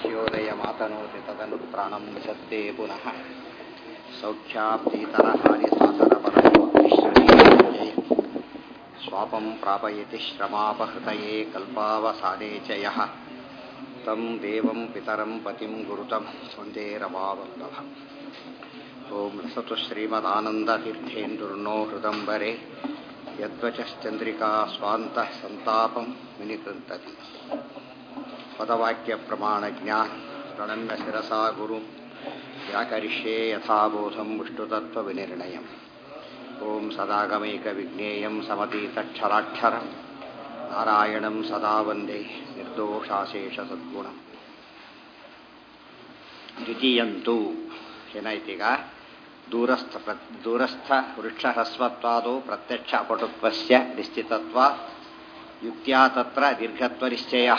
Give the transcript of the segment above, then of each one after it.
ಸೂರ್ಯೋದಯ ಮಾತನೋತಿ ತದನುತ್ರಾಣಂ ವಿಶತ್ತೆ ಪುನಃ ಸೌಖ್ಯಾಪ್ತೀತರಹಾರಿ ಸಾಧನ ಪರಮೋಶ್ರಮೇ ಸ್ವಾಪಂ ಪ್ರಾಪಯತಿ ಶ್ರಮಾಪಹೃತಯೇ ಕಲ್ಪಾವಸಾನೆ ಚ ಯಃ तं देवं पितरं पतिं गुरुतं वन्दे रमावल्लभम् ॐ सतु श्रीमदानन्दतीर्थेन्दुर्नो हृदम्बरे यद्वचश्चन्द्रिका स्वान्तः सन्तापं विनिकृन्तति पदवाक्यप्रमाणज्ञान प्रणम्य शिरसा गुरु व्याकरिष्ये यथाबोधं विष्णुतत्त्वविनिर्णयम् ॐ सदागमैकविज्ञेयं समतीतक्षराक्षरं नारायणं सदा वन्दे ನಿರ್ದೋಷಾಶೇಷಸದ್ಗುಣ ದ್ವಿತೀಯಂತೂ ಏನಾಯ್ತೀಗ ದೂರಸ್ಥ ಪ್ರ ದೂರಸ್ಥ ವೃಕ್ಷಹಸ್ವತ್ವಾದೋ ಪ್ರತ್ಯಕ್ಷ ಅಪಟುತ್ವಸ್ಯ ನಿಶ್ಚಿತತ್ವ ಯುಕ್ತ್ಯಾ ತತ್ರ ದೀರ್ಘತ್ವನಿಶ್ಚಯ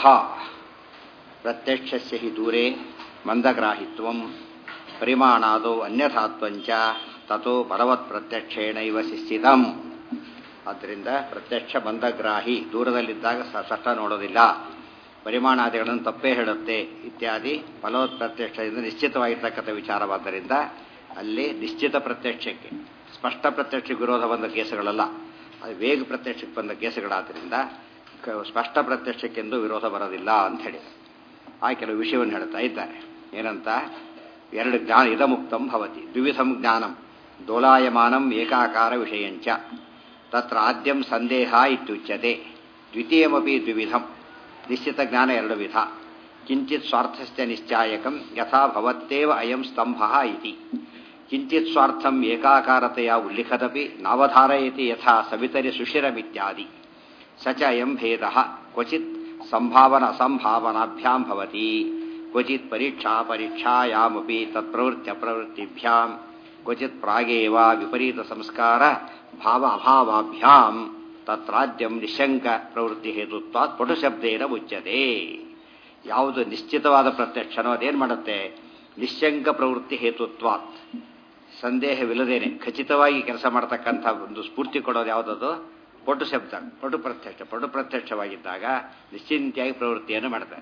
ಪ್ರತ್ಯಕ್ಷಸ್ಯ ಹಿ ದೂರೇ ಮಂದಗ್ರಾಹಿತ್ವಂ ಪರಿಮಾಣಾದೋ ಅನ್ಯಥಾತ್ವಂಚ ತಥೋ ಬಲವತ್ ಪ್ರತ್ಯಕ್ಷೇಣೈವ ಶಿಸ್ತಿತಂ ಆದ್ದರಿಂದ ಪ್ರತ್ಯಕ್ಷ ಬಂಧಗ್ರಾಹಿ ದೂರದಲ್ಲಿದ್ದಾಗ ಸ್ಪಷ್ಟ ನೋಡೋದಿಲ್ಲ ಪರಿಮಾಣಾದಿಗಳನ್ನು ತಪ್ಪೇ ಹೇಳುತ್ತೆ ಇತ್ಯಾದಿ ಫಲವತ್ ಪ್ರತ್ಯಕ್ಷದಿಂದ ನಿಶ್ಚಿತವಾಗಿರ್ತಕ್ಕಂಥ ವಿಚಾರವಾದ್ದರಿಂದ ಅಲ್ಲಿ ನಿಶ್ಚಿತ ಪ್ರತ್ಯಕ್ಷಕ್ಕೆ ಸ್ಪಷ್ಟ ಪ್ರತ್ಯಕ್ಷಕ್ಕೆ ವಿರೋಧ ಬಂದ ಕೇಸುಗಳಲ್ಲ ಅದು ವೇಗ ಪ್ರತ್ಯಕ್ಷಕ್ಕೆ ಬಂದ ಕೇಸುಗಳಾದ್ದರಿಂದ ಸ್ಪಷ್ಟ ಪ್ರತ್ಯಕ್ಷಕ್ಕೆಂದು ವಿರೋಧ ಬರೋದಿಲ್ಲ ಅಂತ ಹೇಳಿ ಆ ಕೆಲವು ವಿಷಯವನ್ನು ಹೇಳ್ತಾ ಇದ್ದಾರೆ ಏನಂತ ಎರಡು ಜ್ಞಾನ ಇದಮುಕ್ತಂ ಭವತಿ ದ್ವಿವಿಧಂ ಜ್ಞಾನಂ ದೋಲಾಯಮಾನಂ ಏಕಾಕಾರ ವಿಷಯಂಚ ತತ್ರ ಆದ್ಯಂ ಸಂದೇಹ ಇತ್ಯುಚ್ಯತೆ ದ್ವಿತೀಯಮಪಿ ದ್ವಿವಿಧಂ ನಿಶ್ಚಿತ ಜ್ಞಾನ ಎರಡು ವಿಧ ಕಿಂಚಿತ್ ಸ್ವಾರ್ಥಸ್ಯ ನಿಶ್ಚಾಯಕಂ ಯಥಾ ಭವತ್ತೇವ ಅಯಂ ಸ್ತಂಭ ಇತಿ ಕಿಂಚಿತ್ ಸ್ವಾರ್ಥಂ ಏಕಾಕಾರತೆಯ ಉಲ್ಲಿಖದಪಿ ನಾವಧಾರಯತಿ ಯಥಾ ಸವಿತರಿ ಸುಶಿರಮಿತ್ಯಾದಿ ಸ ಚ ಅಯಂ ಭೇದ ಕ್ವಚಿತ್ ಸಂಭಾವನ ಅಸಂಭಾವನಾಭ್ಯಾಂ ಭವತಿ ಕ್ವಚಿತ್ ಪರೀಕ್ಷಾ ಪರೀಕ್ಷಾಯಾಮಪಿ ತತ್ಪ್ರವೃತ್ತಿ ಅಪ್ರವೃತ್ತಿಭ್ಯಾಂ ಕ್ವಚಿತ್ ಪ್ರಾಗೇವ ವಿಪರೀತ ಸಂಸ್ಕಾರ ಭಾವ ಅಭಾವಾಭ್ಯಾಂ ತತ್ರಾದ್ಯಂ ನಿಶಂಕ ಪ್ರವೃತ್ತಿ ಹೇತುತ್ವಾತ್ ಪಟುಶಬ್ದೇನ ಮುಚ್ಚತೆ ಯಾವುದು ನಿಶ್ಚಿತವಾದ ಪ್ರತ್ಯಕ್ಷನೋ ಅದೇನು ಮಾಡುತ್ತೆ ನಿಶಂಕ ಪ್ರವೃತ್ತಿ ಹೇತುತ್ವಾತ್ ಸಂದೇಹವಿಲ್ಲದೇನೆ ಖಚಿತವಾಗಿ ಕೆಲಸ ಮಾಡತಕ್ಕಂಥ ಒಂದು ಸ್ಫೂರ್ತಿ ಕೊಡೋದು ಯಾವುದದು ಪಟು ಶಬ್ದ ಪಟು ಪ್ರತ್ಯಕ್ಷ ಪಟು ಪ್ರತ್ಯಕ್ಷವಾಗಿದ್ದಾಗ ನಿಶ್ಚಿಂತೆಯಾಗಿ ಪ್ರವೃತ್ತಿಯನ್ನು ಮಾಡ್ತಾರೆ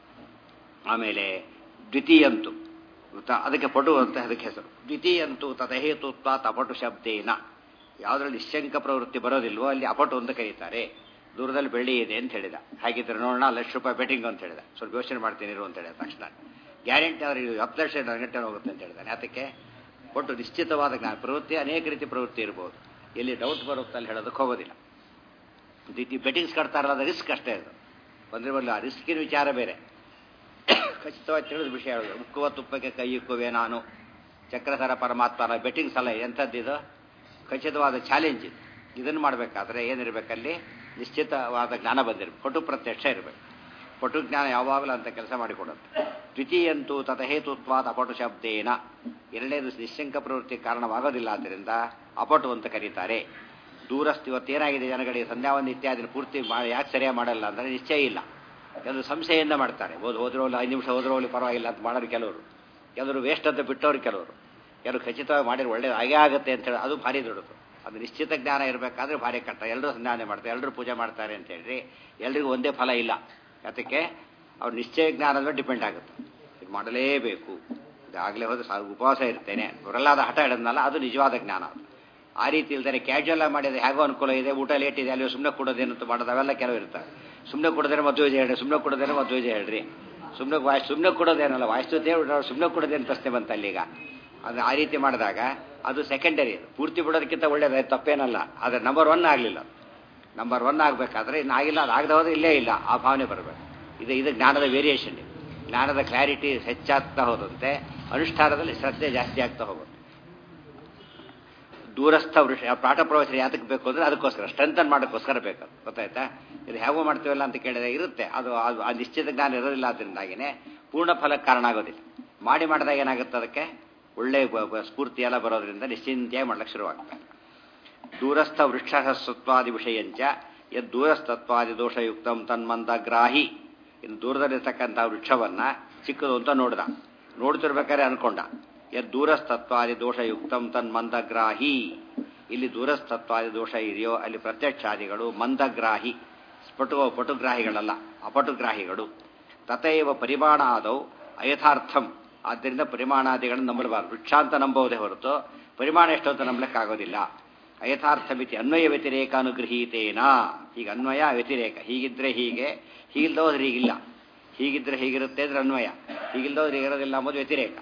ಆಮೇಲೆ ದ್ವಿತೀಯಂತು ಅದಕ್ಕೆ ಪಟು ಅಂತ ಅದಕ್ಕೆ ಹೆಸರು ದ್ವಿತೀಯಂತು ತದಹೇತುತ್ವ ತಪಟು ಶಬ್ದೇನ ಯಾವುದ್ರಲ್ಲಿ ನಿಶ್ಚಂಕ ಪ್ರವೃತ್ತಿ ಬರೋದಿಲ್ವೋ ಅಲ್ಲಿ ಅಪಟು ಅಂತ ಕರೀತಾರೆ ದೂರದಲ್ಲಿ ಬೆಳ್ಳಿ ಇದೆ ಅಂತ ಹೇಳಿದ ಹಾಗಿದ್ರೆ ನೋಡೋಣ ಲಕ್ಷ ರೂಪಾಯಿ ಬೆಟ್ಟಿಂಗ್ ಅಂತ ಹೇಳಿದ ಸ್ವಲ್ಪ ಯೋಚನೆ ಮಾಡ್ತೀನಿ ಇರು ಅಂತ ಹೇಳಿದ ತಕ್ಷಣ ಗ್ಯಾರಂಟಿ ಅವ್ರು ಹತ್ತು ಲಕ್ಷ ಗಂಟೆ ಹೋಗುತ್ತೆ ಅಂತ ಹೇಳಿದಾನೆ ಅದಕ್ಕೆ ಒಟ್ಟು ನಿಶ್ಚಿತವಾದ ಜ್ಞಾನ ಪ್ರವೃತ್ತಿ ಅನೇಕ ರೀತಿ ಪ್ರವೃತ್ತಿ ಇರ್ಬೋದು ಎಲ್ಲಿ ಡೌಟ್ ಬರುತ್ತೆ ಅಲ್ಲಿ ಹೇಳೋದಕ್ಕೆ ಹೋಗೋದಿಲ್ಲ ರೀತಿ ಬೆಟ್ಟಿಂಗ್ಸ್ ಕಟ್ತಾರಲ್ಲ ಅದು ರಿಸ್ಕ್ ಅಷ್ಟೇ ಅದು ಬಂದ್ರೆ ಬರಲ್ಲ ಆ ರಿಸ್ಕಿನ ವಿಚಾರ ಬೇರೆ ಖಚಿತವಾಗಿ ತಿಳಿದ ವಿಷಯ ಹೇಳೋದು ಉಕ್ಕುವ ತುಪ್ಪಕ್ಕೆ ಕೈ ಇಕ್ಕುವೆ ನಾನು ಚಕ್ರಧರ ಪರಮಾತ್ಮನ ಬೆಟ್ಟಿಂಗ್ಸ್ ಅಲ್ಲ ಎಂಥದ್ದಿದು ಖಚಿತವಾದ ಚಾಲೆಂಜ್ ಇದು ಇದನ್ನು ಮಾಡಬೇಕಾದ್ರೆ ಏನಿರಬೇಕಲ್ಲಿ ನಿಶ್ಚಿತವಾದ ಜ್ಞಾನ ಬಂದಿರಬೇಕು ಪಟು ಪ್ರತ್ಯಕ್ಷ ಇರಬೇಕು ಪಟು ಜ್ಞಾನ ಯಾವಾಗಲೂ ಅಂತ ಕೆಲಸ ಮಾಡಿಕೊಡುತ್ತೆ ದ್ವಿತೀಯಂತೂ ತತಹೇತುತ್ವಾದ ಅಪಟು ಶಬ್ದೇನ ಎರಡನೇದು ನಿಶ್ಚಂಕ ಪ್ರವೃತ್ತಿ ಕಾರಣವಾಗೋದಿಲ್ಲ ಆದ್ದರಿಂದ ಅಪಟು ಅಂತ ಕರೀತಾರೆ ದೂರಸ್ಥ ಇವತ್ತೇನಾಗಿದೆ ಜನಗಳಿಗೆ ಸಂಧ್ಯಾವಂದ ಇತ್ಯಾದಿ ಪೂರ್ತಿ ಯಾಕೆ ಸರಿಯಾಗಿ ಮಾಡಲ್ಲ ಅಂದರೆ ನಿಶ್ಚಯ ಇಲ್ಲ ಕೆಲವರು ಸಂಶಯದಿಂದ ಮಾಡ್ತಾರೆ ಓದ್ ಹೋದ್ರೋಲಿ ಐದು ನಿಮಿಷ ಹೋದ್ರೋಲಿ ಪರವಾಗಿಲ್ಲ ಅಂತ ಮಾಡೋರು ಕೆಲವರು ಕೆಲವರು ವೇಸ್ಟ್ ಅಂತ ಬಿಟ್ಟವ್ರು ಕೆಲವರು ಕೆಲವರು ಖಚಿತವಾಗಿ ಮಾಡಿದ್ರೆ ಒಳ್ಳೇದು ಹಾಗೇ ಆಗುತ್ತೆ ಅಂತ ಹೇಳಿ ಅದು ಭಾರಿ ದೊಡ್ಡದು ಅದು ನಿಶ್ಚಿತ ಜ್ಞಾನ ಇರಬೇಕಾದ್ರೆ ಭಾರಿ ಕಷ್ಟ ಎಲ್ಲರೂ ಸಂಧಾನ ಮಾಡ್ತಾರೆ ಎಲ್ಲರೂ ಪೂಜೆ ಮಾಡ್ತಾರೆ ಅಂತ ಹೇಳಿ ಎಲ್ರಿಗೂ ಒಂದೇ ಫಲ ಇಲ್ಲ ಅದಕ್ಕೆ ಅವ್ರ ನಿಶ್ಚಯ ಜ್ಞಾನದ ಮೇಲೆ ಡಿಪೆಂಡ್ ಆಗುತ್ತೆ ಇದು ಮಾಡಲೇಬೇಕು ಇದಾಗಲೇ ಹೋದ್ರೆ ಸಾಕು ಉಪವಾಸ ಇರ್ತೇನೆ ಬರಲಾದ ಹಠ ಹಿಡಿದ್ನಲ್ಲ ಅದು ನಿಜವಾದ ಜ್ಞಾನ ಅದು ಆ ರೀತಿ ಇಲ್ದಾರೆ ಕ್ಯಾಶುವಲ್ ಆಗಿ ಮಾಡಿದ್ರೆ ಹೇಗೋ ಅನುಕೂಲ ಇದೆ ಊಟ ಲೇಟ್ ಇದೆ ಅಲ್ಲಿ ಸುಮ್ಮನೆ ಕೊಡೋದೇನಂತ ಮಾಡೋದು ಅವೆಲ್ಲ ಕೆಲವು ಇರ್ತಾರೆ ಸುಮ್ಮನೆ ಕೊಡೋದೇನೆ ಮದುವೆ ಹೇಳ್ರಿ ಸುಮ್ಮನೆ ಕೊಡೋದೇನೆ ಮದುವೆ ಹೇಳ್ರಿ ಸುಮ್ಮನೆ ವಾಯ್ಸ್ ಸುಮ್ಮನೆ ಕೊಡೋದೇನಲ್ಲ ವಾಯ್ಸ್ತುತೇ ಸುಮ್ಮನೆ ಕೊಡೋದೇನು ಪ್ರಶ್ನೆ ಬಂತ ಅಲ್ಲಿಗ ಅದು ಆ ರೀತಿ ಮಾಡಿದಾಗ ಅದು ಸೆಕೆಂಡರಿ ಅದು ಪೂರ್ತಿ ಬಿಡೋದಕ್ಕಿಂತ ಒಳ್ಳೇದು ತಪ್ಪೇನಲ್ಲ ಆದರೆ ನಂಬರ್ ಒನ್ ಆಗಲಿಲ್ಲ ನಂಬರ್ ಒನ್ ಆಗಬೇಕಾದ್ರೆ ಇನ್ನು ಆಗಿಲ್ಲ ಅದು ಆಗದೆ ಹೋದ್ರೆ ಇಲ್ಲೇ ಇಲ್ಲ ಆ ಭಾವನೆ ಬರಬೇಕು ಇದು ಇದು ಜ್ಞಾನದ ವೇರಿಯೇಷನ್ ಜ್ಞಾನದ ಕ್ಲಾರಿಟಿ ಹೆಚ್ಚಾಗ್ತಾ ಹೋದಂತೆ ಅನುಷ್ಠಾನದಲ್ಲಿ ಶ್ರದ್ಧೆ ಜಾಸ್ತಿ ಆಗ್ತಾ ಹೋಗುತ್ತೆ ದೂರಸ್ಥ ವೃಷ ಪಾಠ ಪ್ರವಚನ ಯಾತಕ್ಕೆ ಬೇಕು ಅಂದರೆ ಅದಕ್ಕೋಸ್ಕರ ಸ್ಟ್ರೆಂಥನ್ ಮಾಡೋಕ್ಕೋಸ್ಕರ ಬೇಕು ಗೊತ್ತಾಯ್ತಾ ಇದು ಹೇಗೋ ಮಾಡ್ತೀವಲ್ಲ ಅಂತ ಕೇಳಿದ್ರೆ ಇರುತ್ತೆ ಅದು ಅದು ಆ ನಿಶ್ಚಿತ ಜ್ಞಾನ ಇರೋದಿಲ್ಲ ಅದರಿಂದಾಗಿನೇ ಪೂರ್ಣ ಫಲಕ್ಕೆ ಕಾರಣ ಆಗೋದಿಲ್ಲ ಮಾಡಿ ಮಾಡಿದಾಗ ಏನಾಗುತ್ತೆ ಅದಕ್ಕೆ ಒಳ್ಳೆ ಸ್ಫೂರ್ತಿ ಎಲ್ಲ ಬರೋದ್ರಿಂದ ನಿಶ್ಚಿಂತೆಯಾಗಿ ಮಾಡ್ಲಿಕ್ಕೆ ಶುರುವಾಗ್ತದೆ ದೂರಸ್ಥ ವೃಕ್ಷಸತ್ವಾದಿ ವಿಷಯಂಚ ಯದ್ ದೂರಸ್ಥತ್ವಾದಿ ದೋಷಯುಕ್ತಂ ತನ್ಮಂದಗ್ರಾಹಿ ಇನ್ನು ದೂರದಲ್ಲಿರ್ತಕ್ಕಂಥ ವೃಕ್ಷವನ್ನ ಚಿಕ್ಕದು ಅಂತ ನೋಡ್ದ ನೋಡ್ತಿರ್ಬೇಕಾದ್ರೆ ಅನ್ಕೊಂಡ ಯದ್ ದೂರಸ್ಥತ್ವಾದಿ ದೋಷಯುಕ್ತಂ ತನ್ಮಂದಗ್ರಾಹಿ ಇಲ್ಲಿ ದೂರಸ್ಥತ್ವಾದಿ ದೋಷ ಇದೆಯೋ ಅಲ್ಲಿ ಪ್ರತ್ಯಕ್ಷಾದಿಗಳು ಮಂದಗ್ರಾಹಿ ಪಟು ಪಟುಗ್ರಾಹಿಗಳಲ್ಲ ಅಪಟುಗ್ರಾಹಿಗಳು ತಥೈವ ಪರಿಮಾಣ ಆದವು ಅಯಥಾರ್ಥಂ ಆದ್ದರಿಂದ ಪರಿಮಾಣಾದಿಗಳನ್ನು ನಂಬಲಬಾರದು ವೃಕ್ಷ ಅಂತ ನಂಬೋದೇ ಹೊರತು ಪರಿಮಾಣ ಎಷ್ಟು ಅಂತ ನಂಬಲಿಕ್ಕಾಗೋದಿಲ್ಲ ಅಯಥಾರ್ಥ ಮಿತಿ ಅನ್ವಯ ವ್ಯತಿರೇಕ ಅನುಗೃಹೀತೇನ ಈಗ ಅನ್ವಯ ವ್ಯತಿರೇಕ ಹೀಗಿದ್ರೆ ಹೀಗೆ ಹೀಗಿಲ್ದೋದ್ರೆ ಹೀಗಿಲ್ಲ ಹೀಗಿದ್ರೆ ಹೀಗಿರುತ್ತೆ ಅಂದ್ರೆ ಅನ್ವಯ ಹೀಗಿಲ್ದೋದ್ರೆ ಹೀಗಿರೋದಿಲ್ಲ ಅಂಬೋದು ವ್ಯತಿರೇಕ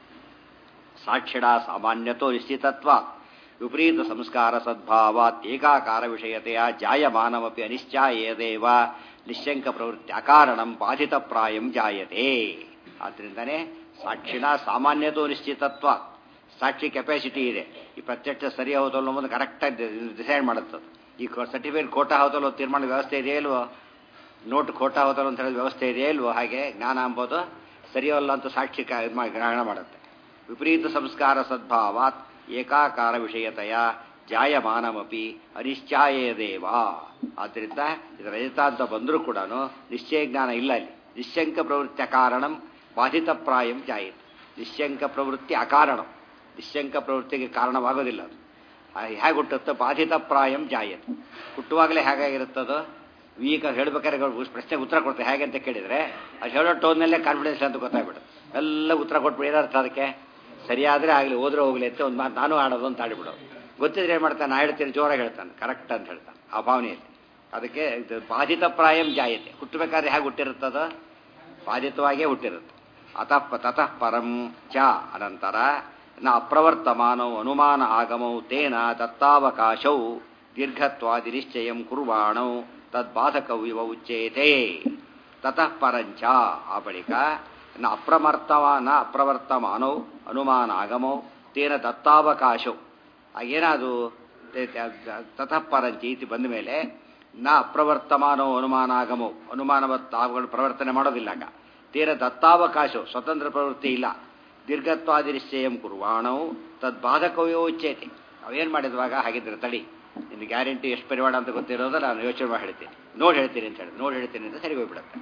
ಸಾಕ್ಷಿಣ ಸಾಮಾನ್ಯತೋ ನಿಶ್ಚಿತತ್ವ ವಿಪರೀತ ಸಂಸ್ಕಾರ ಸದ್ಭಾವಾತ್ ಏಕಾಕಾರ ವಿಷಯತೆಯ ಜಾಯಮಾನಮಪಿ ಅನಿಶ್ಚಾಯೇದೇವ ನಿಶ್ಶಂಕ ಪ್ರವೃತ್ತಿ ಅಕಾರಣಂ ಬಾಧಿತ ಪ್ರಾಯಂ ಜಾಯತೆ ಆದ್ರಿಂದನೇ ಸಾಕ್ಷಿಣ ಸಾಮಾನ್ಯತೋ ನಿಶ್ಚಿತತ್ವ ಸಾಕ್ಷಿ ಕೆಪಾಸಿಟಿ ಇದೆ ಈ ಪ್ರತ್ಯಕ್ಷ ಸರಿ ಹೌದಲ್ಲ ಅನ್ನೋದು ಕರೆಕ್ಟಾಗಿ ಡಿಸೈಡ್ ಮಾಡುತ್ತೆ ಈ ಸರ್ಟಿಫಿಕೇಟ್ ಖೋಟಾ ಹೌದಲ್ಲ ತೀರ್ಮಾನ ವ್ಯವಸ್ಥೆ ಇದೆಯೇ ಇಲ್ವೋ ನೋಟ್ ಖೋಟಾ ಹೌದಲ್ಲ ಅಂತ ಹೇಳೋ ವ್ಯವಸ್ಥೆ ಇದೆಯೇ ಇಲ್ವೋ ಹಾಗೆ ಜ್ಞಾನ ಎಂಬುದು ಸರಿಯಲ್ಲ ಅಂತ ಸಾಕ್ಷಿ ಕ- ಇದ್ ಮಾಡಿ ಗ್ರಹಣ ಮಾಡುತ್ತೆ ವಿಪರೀತ ಸಂಸ್ಕಾರ ಸದ್ಭಾವಾತ್ ಏಕಾಕಾರ ವಿಷಯತೆಯ ಜಾಯಮಾನಮಪಿ ಅನಿಶ್ಚಾಯದೇವ ಆದ್ದರಿಂದ ಇದು ರಜತ ಅಂತ ಬಂದರೂ ಕೂಡ ನಿಶ್ಚಯ ಜ್ಞಾನ ಇಲ್ಲ ಇಲ್ಲಿ ನಿಶ್ಶಂಕ ಪ್ರವೃತ್ತಿಯ ಕಾರಣಂ ಬಾಧಿತ ಪ್ರಾಯಂ ಜಾಯಿತು ನಿಶ್ಶಂಕ ಪ್ರವೃತ್ತಿ ಅಕಾರಣಂ ನಿಶ್ಶಂಕ ಪ್ರವೃತ್ತಿಗೆ ಕಾರಣವಾಗೋದಿಲ್ಲ ಅದು ಹೇಗೆ ಹುಟ್ಟುತ್ತೋ ಬಾಧಿತ ಪ್ರಾಯಂ ಜಾಯತ್ ಹುಟ್ಟುವಾಗಲೇ ಹೇಗಾಗಿರುತ್ತದೋ ಈಗ ಹೇಳ್ಬೇಕಾದ್ರೆ ಅವ್ರು ಪ್ರಶ್ನೆಗೆ ಉತ್ತರ ಕೊಡ್ತಾರೆ ಹೇಗೆ ಅಂತ ಕೇಳಿದರೆ ಅದು ಹೇಳೋ ಟೋನ್ನಲ್ಲೇ ಕಾನ್ಫಿಡೆನ್ಸ್ ಅಂತ ಗೊತ್ತಾಗ್ಬಿಡುತ್ತೆ ಎಲ್ಲ ಉತ್ತರ ಕೊಟ್ಬಿಟ್ಟು ಏನರ್ಥ ಅದಕ್ಕೆ ಸರಿಯಾದರೆ ಆಗಲಿ ಹೋದ್ರೆ ಹೋಗ್ಲಿ ಅಂತ ಒಂದು ಮಾತು ನಾನು ಆಡೋದು ಅಂತ ಆಡಿಬಿಡೋದು ಗೊತ್ತಿದ್ರೆ ಏನು ಮಾಡ್ತಾನೆ ನಾ ಹೇಳ್ತೀನಿ ಜೋರಾಗಿ ಹೇಳ್ತಾನೆ ಕರೆಕ್ಟ್ ಅಂತ ಹೇಳ್ತಾನೆ ಆ ಭಾವನೆಯಲ್ಲಿ ಅದಕ್ಕೆ ಇದು ಬಾಧಿತ ಪ್ರಾಯಂ ಜಾಯತೆ ಹುಟ್ಟಬೇಕಾದ್ರೆ ಹೇಗೆ ಹುಟ್ಟಿರುತ್ತದೋ ಬಾಧಿತವಾಗಿಯೇ ಹುಟ್ಟಿರುತ್ತೆ ಅತಃ ತತಃ ಪರಂ ಚ ಅನಂತರ ನ ಅಪ್ರವರ್ತಮಾನೌ ಅನುಮಾನ ಆಗಮೌ ತೇನ ದತ್ತಾವಕಾಶೌ ದೀರ್ಘತ್ವಾದಿ ನಿಶ್ಚಯಂ ಕುರ್ವಾಣೌ ತದ್ಬಾಧಕೌ ಇವ ಉಚ್ಯೇತೆ ತತಃ ಪರಂಚ ಆ ಬಳಿಕ ನ ಅಪ್ರಮರ್ತವ ನ ಅಪ್ರವರ್ತಮಾನೌ ಅನುಮಾನ ಆಗಮೌ ತೇನ ದತ್ತಾವಕಾಶೌ ಆಗೇನಾದು ತತಃ ಪರಂಚಿ ಇತಿ ಬಂದ ಮೇಲೆ ನ ಅಪ್ರವರ್ತಮಾನೋ ಅನುಮಾನಾಗಮೋ ಅನುಮಾನವತ್ತಾವುಗಳು ಪ್ರವರ್ತನೆ ಮಾಡೋದಿಲ್ಲ ಆಗ ತೀರ ದತ್ತಾವಕಾಶ ಸ್ವತಂತ್ರ ಪ್ರವೃತ್ತಿ ಇಲ್ಲ ದೀರ್ಘತ್ವಾದಿ ನಿಶ್ಚಯಂ ಕುರ್ವಾಣವು ತದ್ಬಾಧಕವೋ ಉಚ್ಚೇತಿ ಅವೇನು ಮಾಡಿದ್ವಾಗ ಹಾಗಿದ್ರೆ ತಡಿ ನಿನ್ನ ಗ್ಯಾರಂಟಿ ಎಷ್ಟು ಪರಿಮಾಣ ಅಂತ ಗೊತ್ತಿರೋದು ನಾನು ಯೋಚನೆ ಮಾಡಿ ಹೇಳ್ತೀನಿ ನೋಡಿ ಹೇಳ್ತೀನಿ ಅಂತ ಹೇಳಿ ನೋಡಿ ಹೇಳ್ತೀನಿ ಅಂತ ಸರಿ ಹೋಗ್ಬಿಡುತ್ತೆ